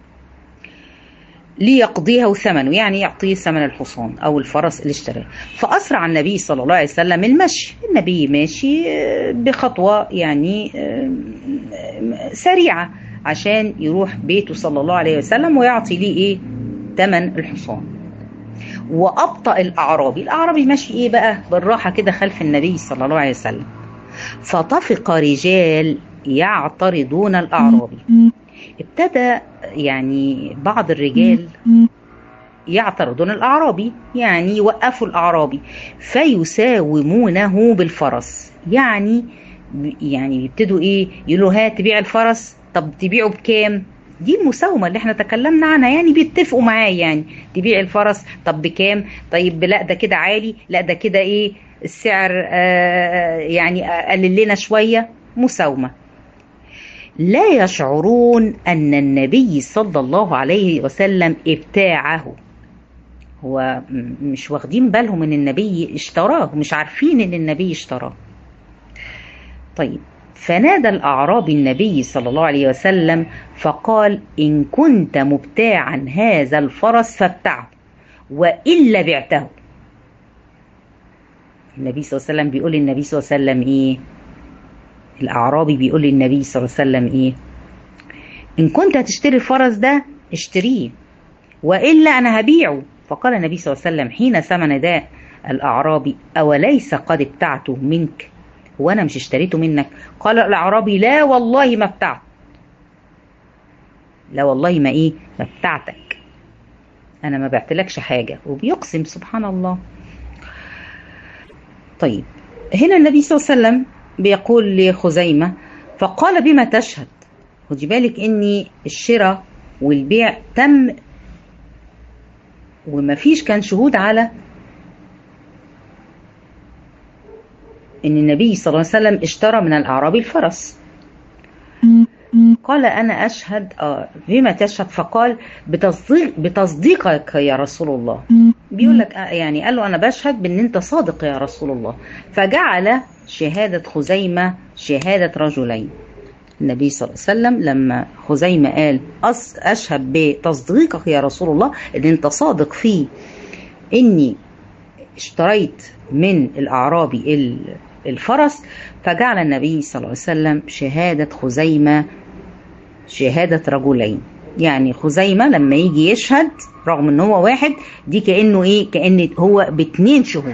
A: ليقضيه ثمنه يعني يعطيه ثمن الحصان او الفرس اللي اشتراه فاسرع النبي صلى الله عليه وسلم المشي النبي ماشي بخطوه يعني سريعه عشان يروح بيته صلى الله عليه وسلم ويعطي ليه ايه ثمن الحصان وابطا الاعرابي الاعرابي ماشي ايه بقى بالراحه كده خلف النبي صلى الله عليه وسلم فطفق رجال يعترضون الاعرابي ابتدى يعني بعض الرجال يعترضون الأعرابي يعني يوقفوا الأعرابي فيساومونه بالفرس يعني يعني يبتدوا ايه يقولوا هات تبيع الفرس طب تبيعه بكام دي المساومه اللي احنا تكلمنا عنها يعني بيتفقوا معاه يعني تبيع الفرس طب بكام طيب لا ده كده عالي لا ده كده ايه السعر آه يعني قلل لنا شويه مساومه لا يشعرون أن النبي صلى الله عليه وسلم ابتاعه هو مش واخدين بالهم ان النبي اشتراه مش عارفين ان النبي اشتراه طيب فنادى الأعرابي النبي صلى الله عليه وسلم فقال إن كنت مبتاعا هذا الفرس فابتعه وإلا بعته النبي صلى الله عليه وسلم بيقول للنبي صلى الله عليه وسلم إيه الأعرابي بيقول للنبي صلى الله عليه وسلم إيه إن كنت هتشتري الفرس ده اشتريه وإلا أنا هبيعه فقال النبي صلى الله عليه وسلم حين سمن ده الأعرابي أوليس قد ابتعته منك وأنا مش اشتريته منك قال الأعرابي لا والله ما ابتعت لا والله ما إيه ما ابتعتك أنا ما بعتلكش حاجة وبيقسم سبحان الله طيب هنا النبي صلى الله عليه وسلم بيقول لخزيمة فقال بما تشهد خدي بالك ان الشراء والبيع تم وما فيش كان شهود على ان النبي صلى الله عليه وسلم اشترى من الاعرابي الفرس قال انا اشهد اه بما تشهد فقال بتصديق بتصديقك يا رسول الله بيقول لك يعني قال له انا بشهد بان انت صادق يا رسول الله فجعل شهاده خزيمه شهاده رجلين النبي صلى الله عليه وسلم لما خزيمه قال اشهد بتصديقك يا رسول الله ان انت صادق في اني اشتريت من الاعرابي الفرس فجعل النبي صلى الله عليه وسلم شهاده خزيمه شهاده رجلين يعني خزيمة لما يجي يشهد رغم ان هو واحد دي كأنه ايه كأن هو باتنين شهود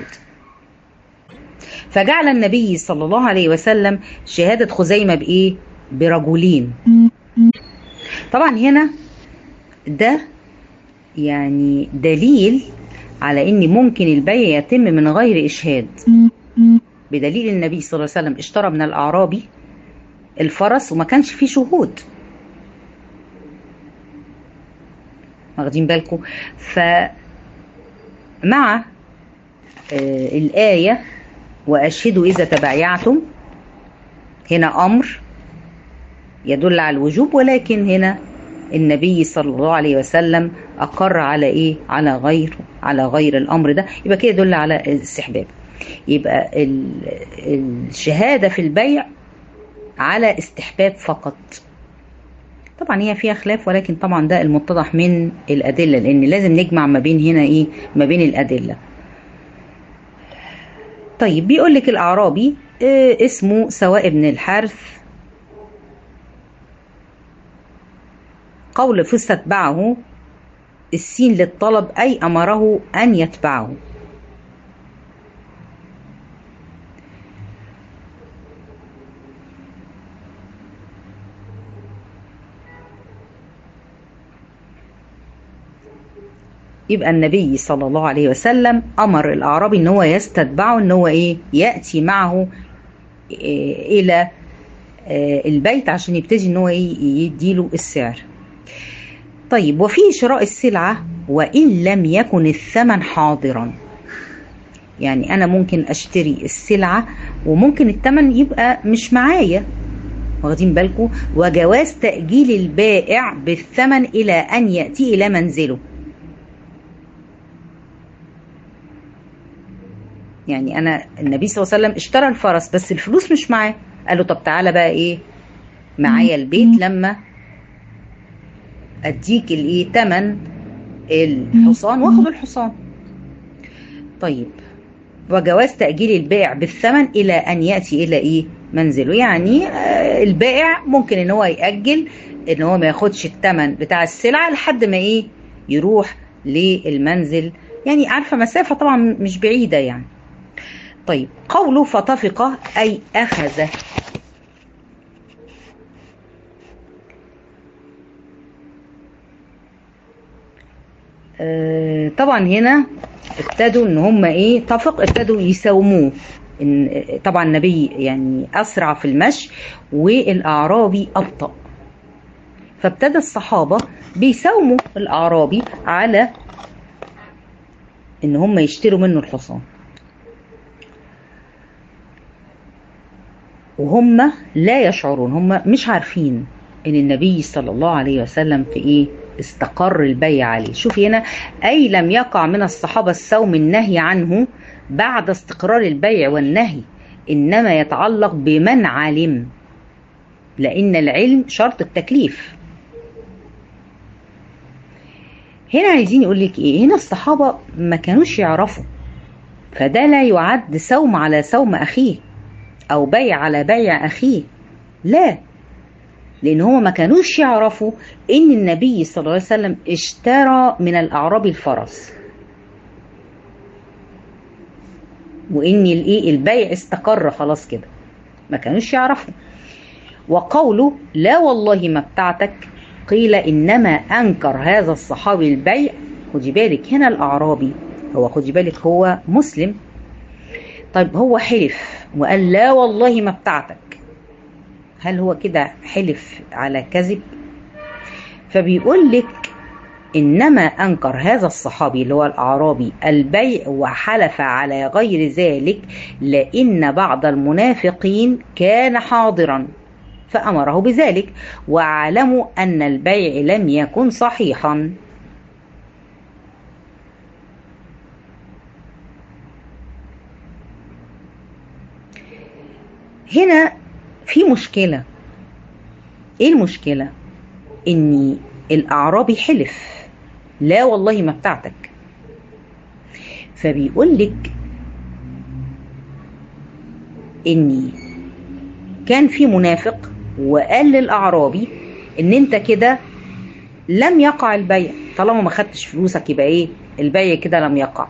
A: فجعل النبي صلى الله عليه وسلم شهادة خزيمة بإيه برجلين طبعا هنا ده يعني دليل على ان ممكن البيع يتم من غير اشهاد بدليل النبي صلى الله عليه وسلم اشترى من الاعرابي الفرس وما كانش فيه شهود واخدين بالكم فمع آه الآية وأشهدوا إذا تبايعتم هنا أمر يدل على الوجوب ولكن هنا النبي صلى الله عليه وسلم أقر على إيه على غير على غير الأمر ده يبقى كده يدل على الاستحباب يبقى الشهادة في البيع على استحباب فقط طبعا هي فيها خلاف ولكن طبعا ده المتضح من الأدلة لأن لازم نجمع ما بين هنا إيه ما بين الأدلة طيب بيقول لك الأعرابي إيه اسمه سواء بن الحارث قول فاستتبعه السين للطلب أي أمره أن يتبعه يبقى النبي صلى الله عليه وسلم امر الاعرابي ان هو يستتبعه ان هو ايه ياتي معه إيه الى إيه البيت عشان يبتدي ان هو ايه يديله السعر طيب وفي شراء السلعه وان لم يكن الثمن حاضرا يعني انا ممكن اشتري السلعه وممكن الثمن يبقى مش معايا واخدين بالكم وجواز تاجيل البائع بالثمن الى ان ياتي الى منزله يعني انا النبي صلى الله عليه وسلم اشترى الفرس بس الفلوس مش معاه قال له طب تعالى بقى ايه معايا البيت لما اديك الايه تمن الحصان واخد الحصان طيب وجواز تأجيل البائع بالثمن إلى أن يأتي إلى إيه منزله يعني آه البائع ممكن إن هو يأجل إن هو ما ياخدش الثمن بتاع السلعة لحد ما إيه يروح للمنزل يعني عارفة مسافة طبعا مش بعيدة يعني طيب قوله فطفق أي أخذ آه طبعا هنا ابتدوا ان هم ايه طفق ابتدوا يساوموه إن طبعا النبي يعني اسرع في المشي والاعرابي ابطا فابتدى الصحابه بيساوموا الاعرابي على ان هم يشتروا منه الحصان وهم لا يشعرون هم مش عارفين ان النبي صلى الله عليه وسلم في ايه استقر البيع عليه شوفي هنا اي لم يقع من الصحابه السوم النهي عنه بعد استقرار البيع والنهي انما يتعلق بمن علم لان العلم شرط التكليف هنا عايزين يقول لك ايه هنا الصحابه ما كانوش يعرفوا فده لا يعد سوم على سوم اخيه او بيع على بيع اخيه لا لان هو ما كانوش يعرفوا ان النبي صلى الله عليه وسلم اشترى من الاعراب الفرس وان الايه البيع استقر خلاص كده ما كانوش يعرفوا وقوله لا والله ما بتاعتك قيل انما انكر هذا الصحابي البيع خدي بالك هنا الاعرابي هو خدي بالك هو مسلم طيب هو حلف وقال لا والله ما بتاعتك هل هو كده حلف على كذب فبيقول لك انما انكر هذا الصحابي اللي هو الاعرابي البيع وحلف على غير ذلك لان بعض المنافقين كان حاضرا فامره بذلك واعلموا ان البيع لم يكن صحيحا هنا في مشكلة ايه المشكلة ان الاعرابي حلف لا والله ما بتاعتك فبيقول لك اني كان في منافق وقال للاعرابي ان انت كده لم يقع البيع طالما ما خدتش فلوسك يبقى ايه البيع كده لم يقع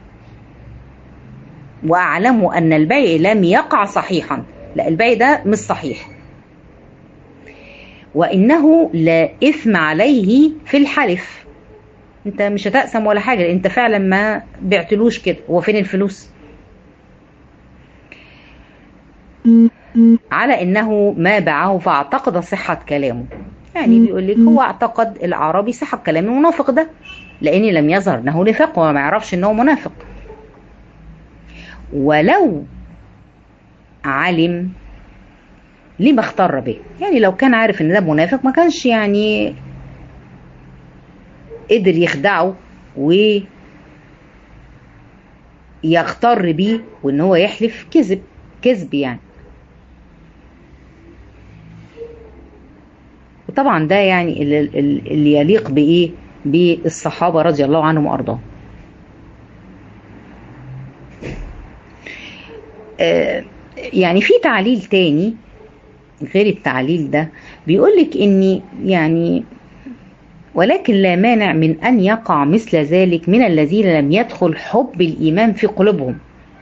A: واعلموا ان البيع لم يقع صحيحا لا البيع ده مش صحيح وانه لا اثم عليه في الحلف انت مش هتقسم ولا حاجه انت فعلا ما بعتلوش كده هو فين الفلوس على انه ما باعه فاعتقد صحه كلامه يعني بيقول لك هو اعتقد الاعرابي صحه كلام المنافق ده لان لم يظهر انه نفاق وما يعرفش انه منافق ولو علم لما اختار به يعني لو كان عارف ان ده منافق ما كانش يعني قدر يخدعه ويغتر بيه وان هو يحلف كذب كذب يعني وطبعا ده يعني اللي, اللي يليق بايه بالصحابه رضي الله عنهم وارضاهم آه يعني في تعليل تاني غير التعليل ده بيقولك ان يعني ولكن لا مانع من ان يقع مثل ذلك من الذين لم يدخل حب الايمان في قلوبهم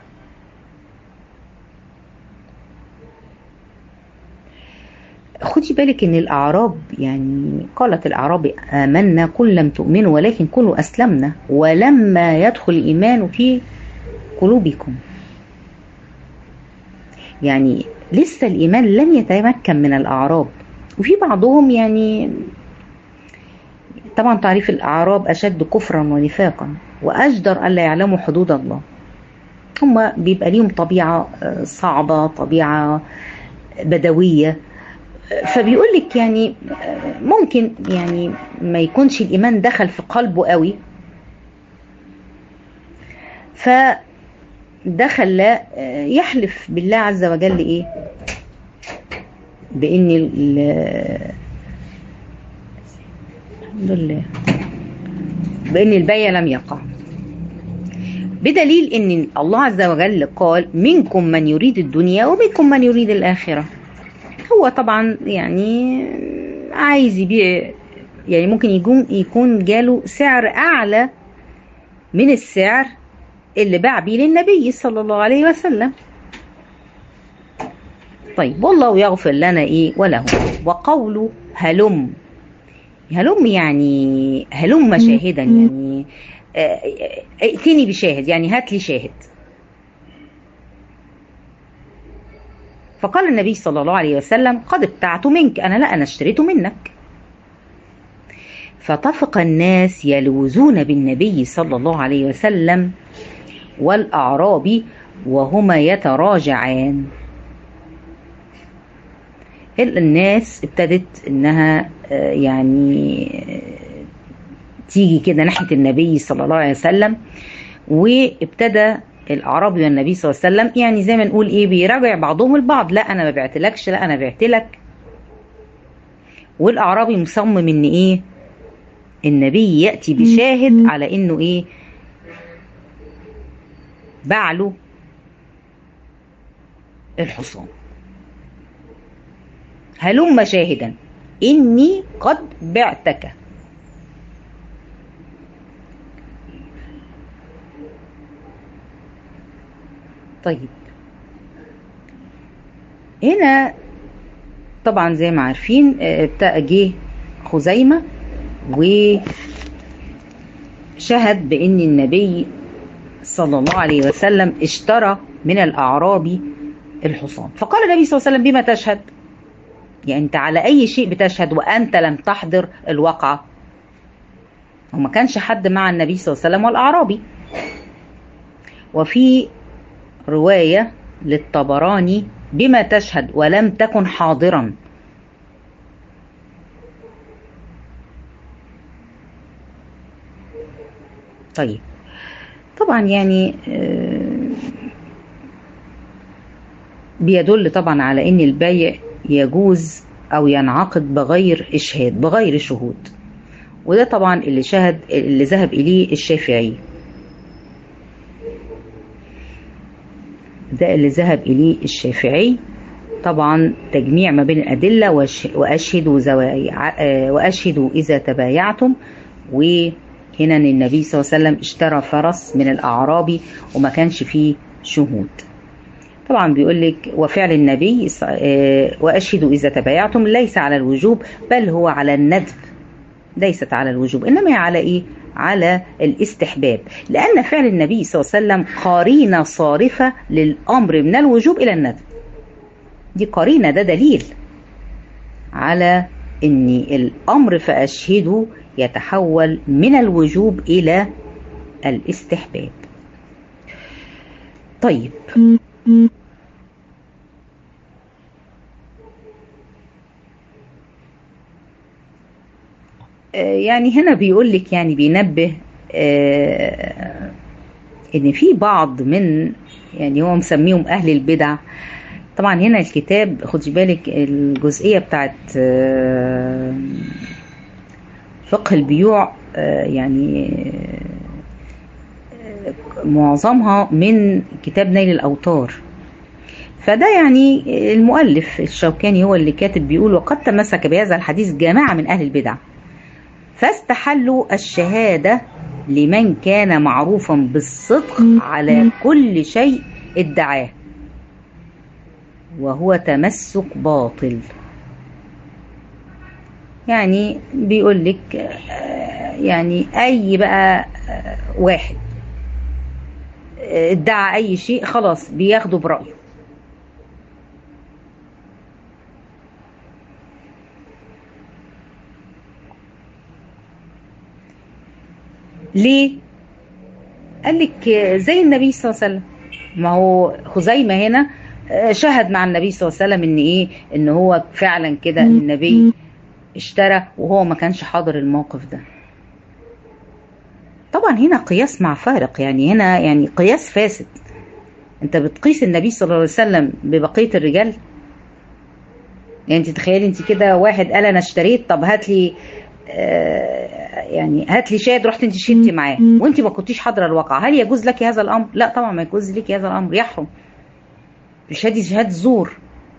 A: خدي بالك ان الاعراب يعني قالت الاعراب امنا قل لم تؤمنوا ولكن كلوا اسلمنا ولما يدخل الايمان في قلوبكم يعني لسه الايمان لم يتمكن من الاعراب وفي بعضهم يعني طبعا تعريف الاعراب اشد كفرا ونفاقا واجدر الا يعلموا حدود الله هم بيبقى ليهم طبيعه صعبه طبيعه بدويه فبيقول لك يعني ممكن يعني ما يكونش الايمان دخل في قلبه قوي فده خلاه يحلف بالله عز وجل ايه بان الحمد لله بان البيع لم يقع بدليل ان الله عز وجل قال منكم من يريد الدنيا ومنكم من يريد الاخره هو طبعا يعني عايز يبيع يعني ممكن يكون يكون جاله سعر اعلى من السعر اللي باع بيه للنبي صلى الله عليه وسلم طيب والله يغفر لنا ايه وله وقوله هلم هلم يعني هلم شاهدا يعني ائتني بشاهد يعني هات لي شاهد فقال النبي صلى الله عليه وسلم قد ابتعت منك انا لا انا اشتريته منك فطفق الناس يلوذون بالنبي صلى الله عليه وسلم والاعرابي وهما يتراجعان الناس ابتدت انها يعني تيجي كده ناحيه النبي صلى الله عليه وسلم وابتدى الاعرابي والنبي صلى الله عليه وسلم يعني زي ما نقول ايه بيراجع بعضهم البعض لا انا ما بعتلكش لا انا بعت لك والاعرابي مصمم ان ايه النبي ياتي بشاهد على انه ايه باع له الحصان هلم شاهدا اني قد بعتك طيب هنا طبعا زي ما عارفين جه خزيمة وشهد بأن النبي صلى الله عليه وسلم اشترى من الأعرابي الحصان فقال النبي صلى الله عليه وسلم بما تشهد يعني انت على اي شيء بتشهد وانت لم تحضر الواقعة وما كانش حد مع النبي صلى الله عليه وسلم والاعرابي وفي رواية للطبراني بما تشهد ولم تكن حاضرا طيب طبعا يعني بيدل طبعا على ان البيع يجوز او ينعقد بغير اشهاد بغير شهود وده طبعا اللي شهد اللي ذهب اليه الشافعي ده اللي ذهب اليه الشافعي طبعا تجميع ما بين الأدلة وأشهدوا زواي وأشهدوا إذا تبايعتم وهنا إن النبي صلى الله عليه وسلم اشترى فرس من الأعرابي وما كانش فيه شهود طبعا بيقول لك وفعل النبي وأشهدوا إذا تبايعتم ليس على الوجوب بل هو على الندب ليست على الوجوب إنما على إيه على الاستحباب لأن فعل النبي صلى الله عليه وسلم قرينة صارفة للأمر من الوجوب إلى الندب دي قرينة ده دليل على ان الامر فاشهدوا يتحول من الوجوب الى الاستحباب طيب يعني هنا بيقول لك يعني بينبه ان في بعض من يعني هو مسميهم اهل البدع طبعا هنا الكتاب خدي بالك الجزئية بتاعت فقه البيوع يعني معظمها من كتاب نيل الأوطار فده يعني المؤلف الشوكاني هو اللي كاتب بيقول وقد تمسك بهذا الحديث جماعة من أهل البدع فاستحلوا الشهادة لمن كان معروفا بالصدق على كل شيء ادعاه وهو تمسك باطل يعني بيقول لك يعني اي بقى واحد ادعى اي شيء خلاص بياخده برايه ليه قال لك زي النبي صلى الله عليه وسلم ما هو خزيمه هنا شهد مع النبي صلى الله عليه وسلم ان ايه ان هو فعلا كده النبي اشترى وهو ما كانش حاضر الموقف ده طبعا هنا قياس مع فارق يعني هنا يعني قياس فاسد انت بتقيس النبي صلى الله عليه وسلم ببقيه الرجال يعني انت تخيلي انت كده واحد قال انا اشتريت طب هات لي آه يعني هات لي شاهد رحت انت شهدتي معاه وانت ما كنتيش حاضره الواقع هل يجوز لك هذا الامر لا طبعا ما يجوز لك هذا الامر يحرم تشهدي شهاده زور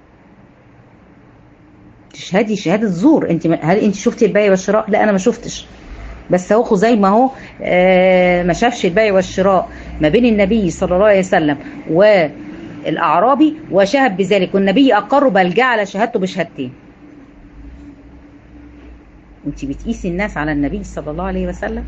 A: تشهدي شهاده زور انت هل انت شفتي البيع والشراء لا انا ما شفتش بس هو خزيمة اهو آه ما شافش البيع والشراء ما بين النبي صلى الله عليه وسلم والأعرابي وشهد بذلك والنبي أقر بل جعل شهادته بشهادتين انت بتقيسي الناس على النبي صلى الله عليه وسلم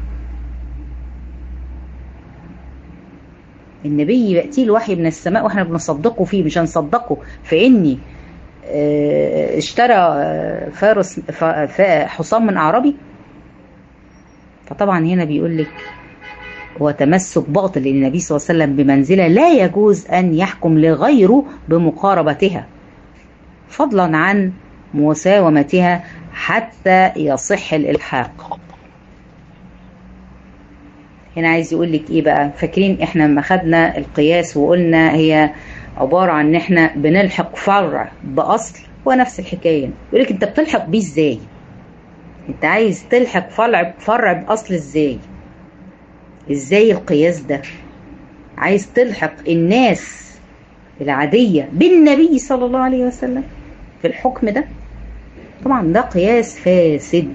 A: النبي يأتي الوحي من السماء واحنا بنصدقه فيه مش هنصدقه في اني اه اشترى فارس حصان من اعرابي فطبعا هنا بيقول لك هو تمسك باطل للنبي صلى الله عليه وسلم بمنزله لا يجوز ان يحكم لغيره بمقاربتها فضلا عن مساومتها حتى يصح الالحاق هنا عايز يقول لك ايه بقى فاكرين احنا لما خدنا القياس وقلنا هي عباره عن ان احنا بنلحق فرع باصل هو نفس الحكايه يقول لك انت بتلحق بيه ازاي انت عايز تلحق فرع فرع باصل ازاي ازاي القياس ده عايز تلحق الناس العاديه بالنبي صلى الله عليه وسلم في الحكم ده طبعا ده قياس فاسد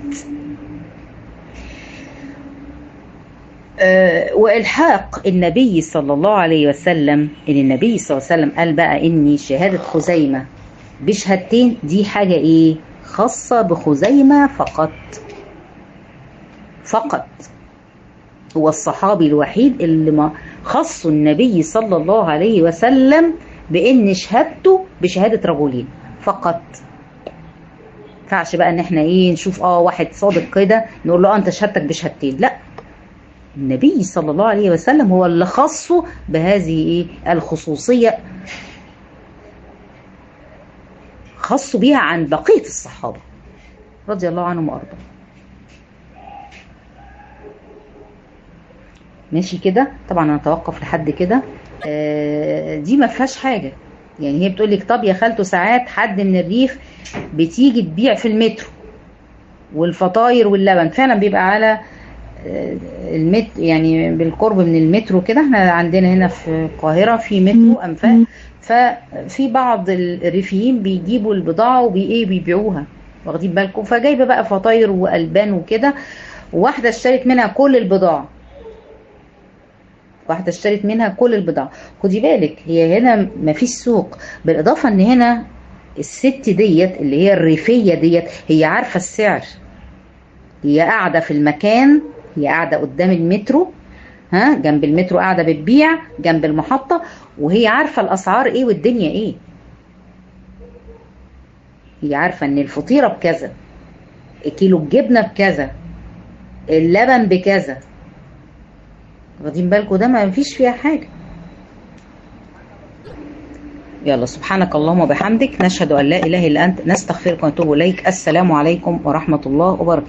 A: أه والحاق النبي صلى الله عليه وسلم ان النبي صلى الله عليه وسلم قال بقى اني شهاده خزيمه بشهادتين دي حاجه ايه خاصه بخزيمه فقط فقط هو الصحابي الوحيد اللي ما خصوا النبي صلى الله عليه وسلم بان شهادته بشهاده رجلين فقط ينفعش بقى ان احنا ايه نشوف اه واحد صادق كده نقول له اه انت شهادتك بشهادتين لا النبي صلى الله عليه وسلم هو اللي خصه بهذه ايه الخصوصيه خصوا بيها عن بقيه الصحابه رضي الله عنهم وارضاهم ماشي كده طبعا انا اتوقف لحد كده آه دي ما فيهاش حاجه يعني هي بتقول لك طب يا خالته ساعات حد من الريف بتيجي تبيع في المترو والفطاير واللبن فعلا بيبقى على المتر يعني بالقرب من المترو كده احنا عندنا هنا في القاهره في مترو انفاق ففي بعض الريفيين بيجيبوا البضاعة وبي بيبيعوها واخدين بالكم فجايبة بقى فطاير وألبان وكده واحدة اشترت منها كل البضاعة واحدة اشترت منها كل البضاعة خدي بالك هي هنا مفيش سوق بالإضافة إن هنا الست ديت اللي هي الريفية ديت هي عارفة السعر هي قاعدة في المكان هي قاعدة قدام المترو ها جنب المترو قاعدة بتبيع جنب المحطة وهي عارفة الأسعار إيه والدنيا إيه هي عارفة إن الفطيرة بكذا كيلو الجبنة بكذا اللبن بكذا واخدين بالكم ده ما فيش فيها حاجة يلا سبحانك اللهم وبحمدك نشهد أن لا إله إلا أنت نستغفرك ونتوب إليك السلام عليكم ورحمة الله وبركاته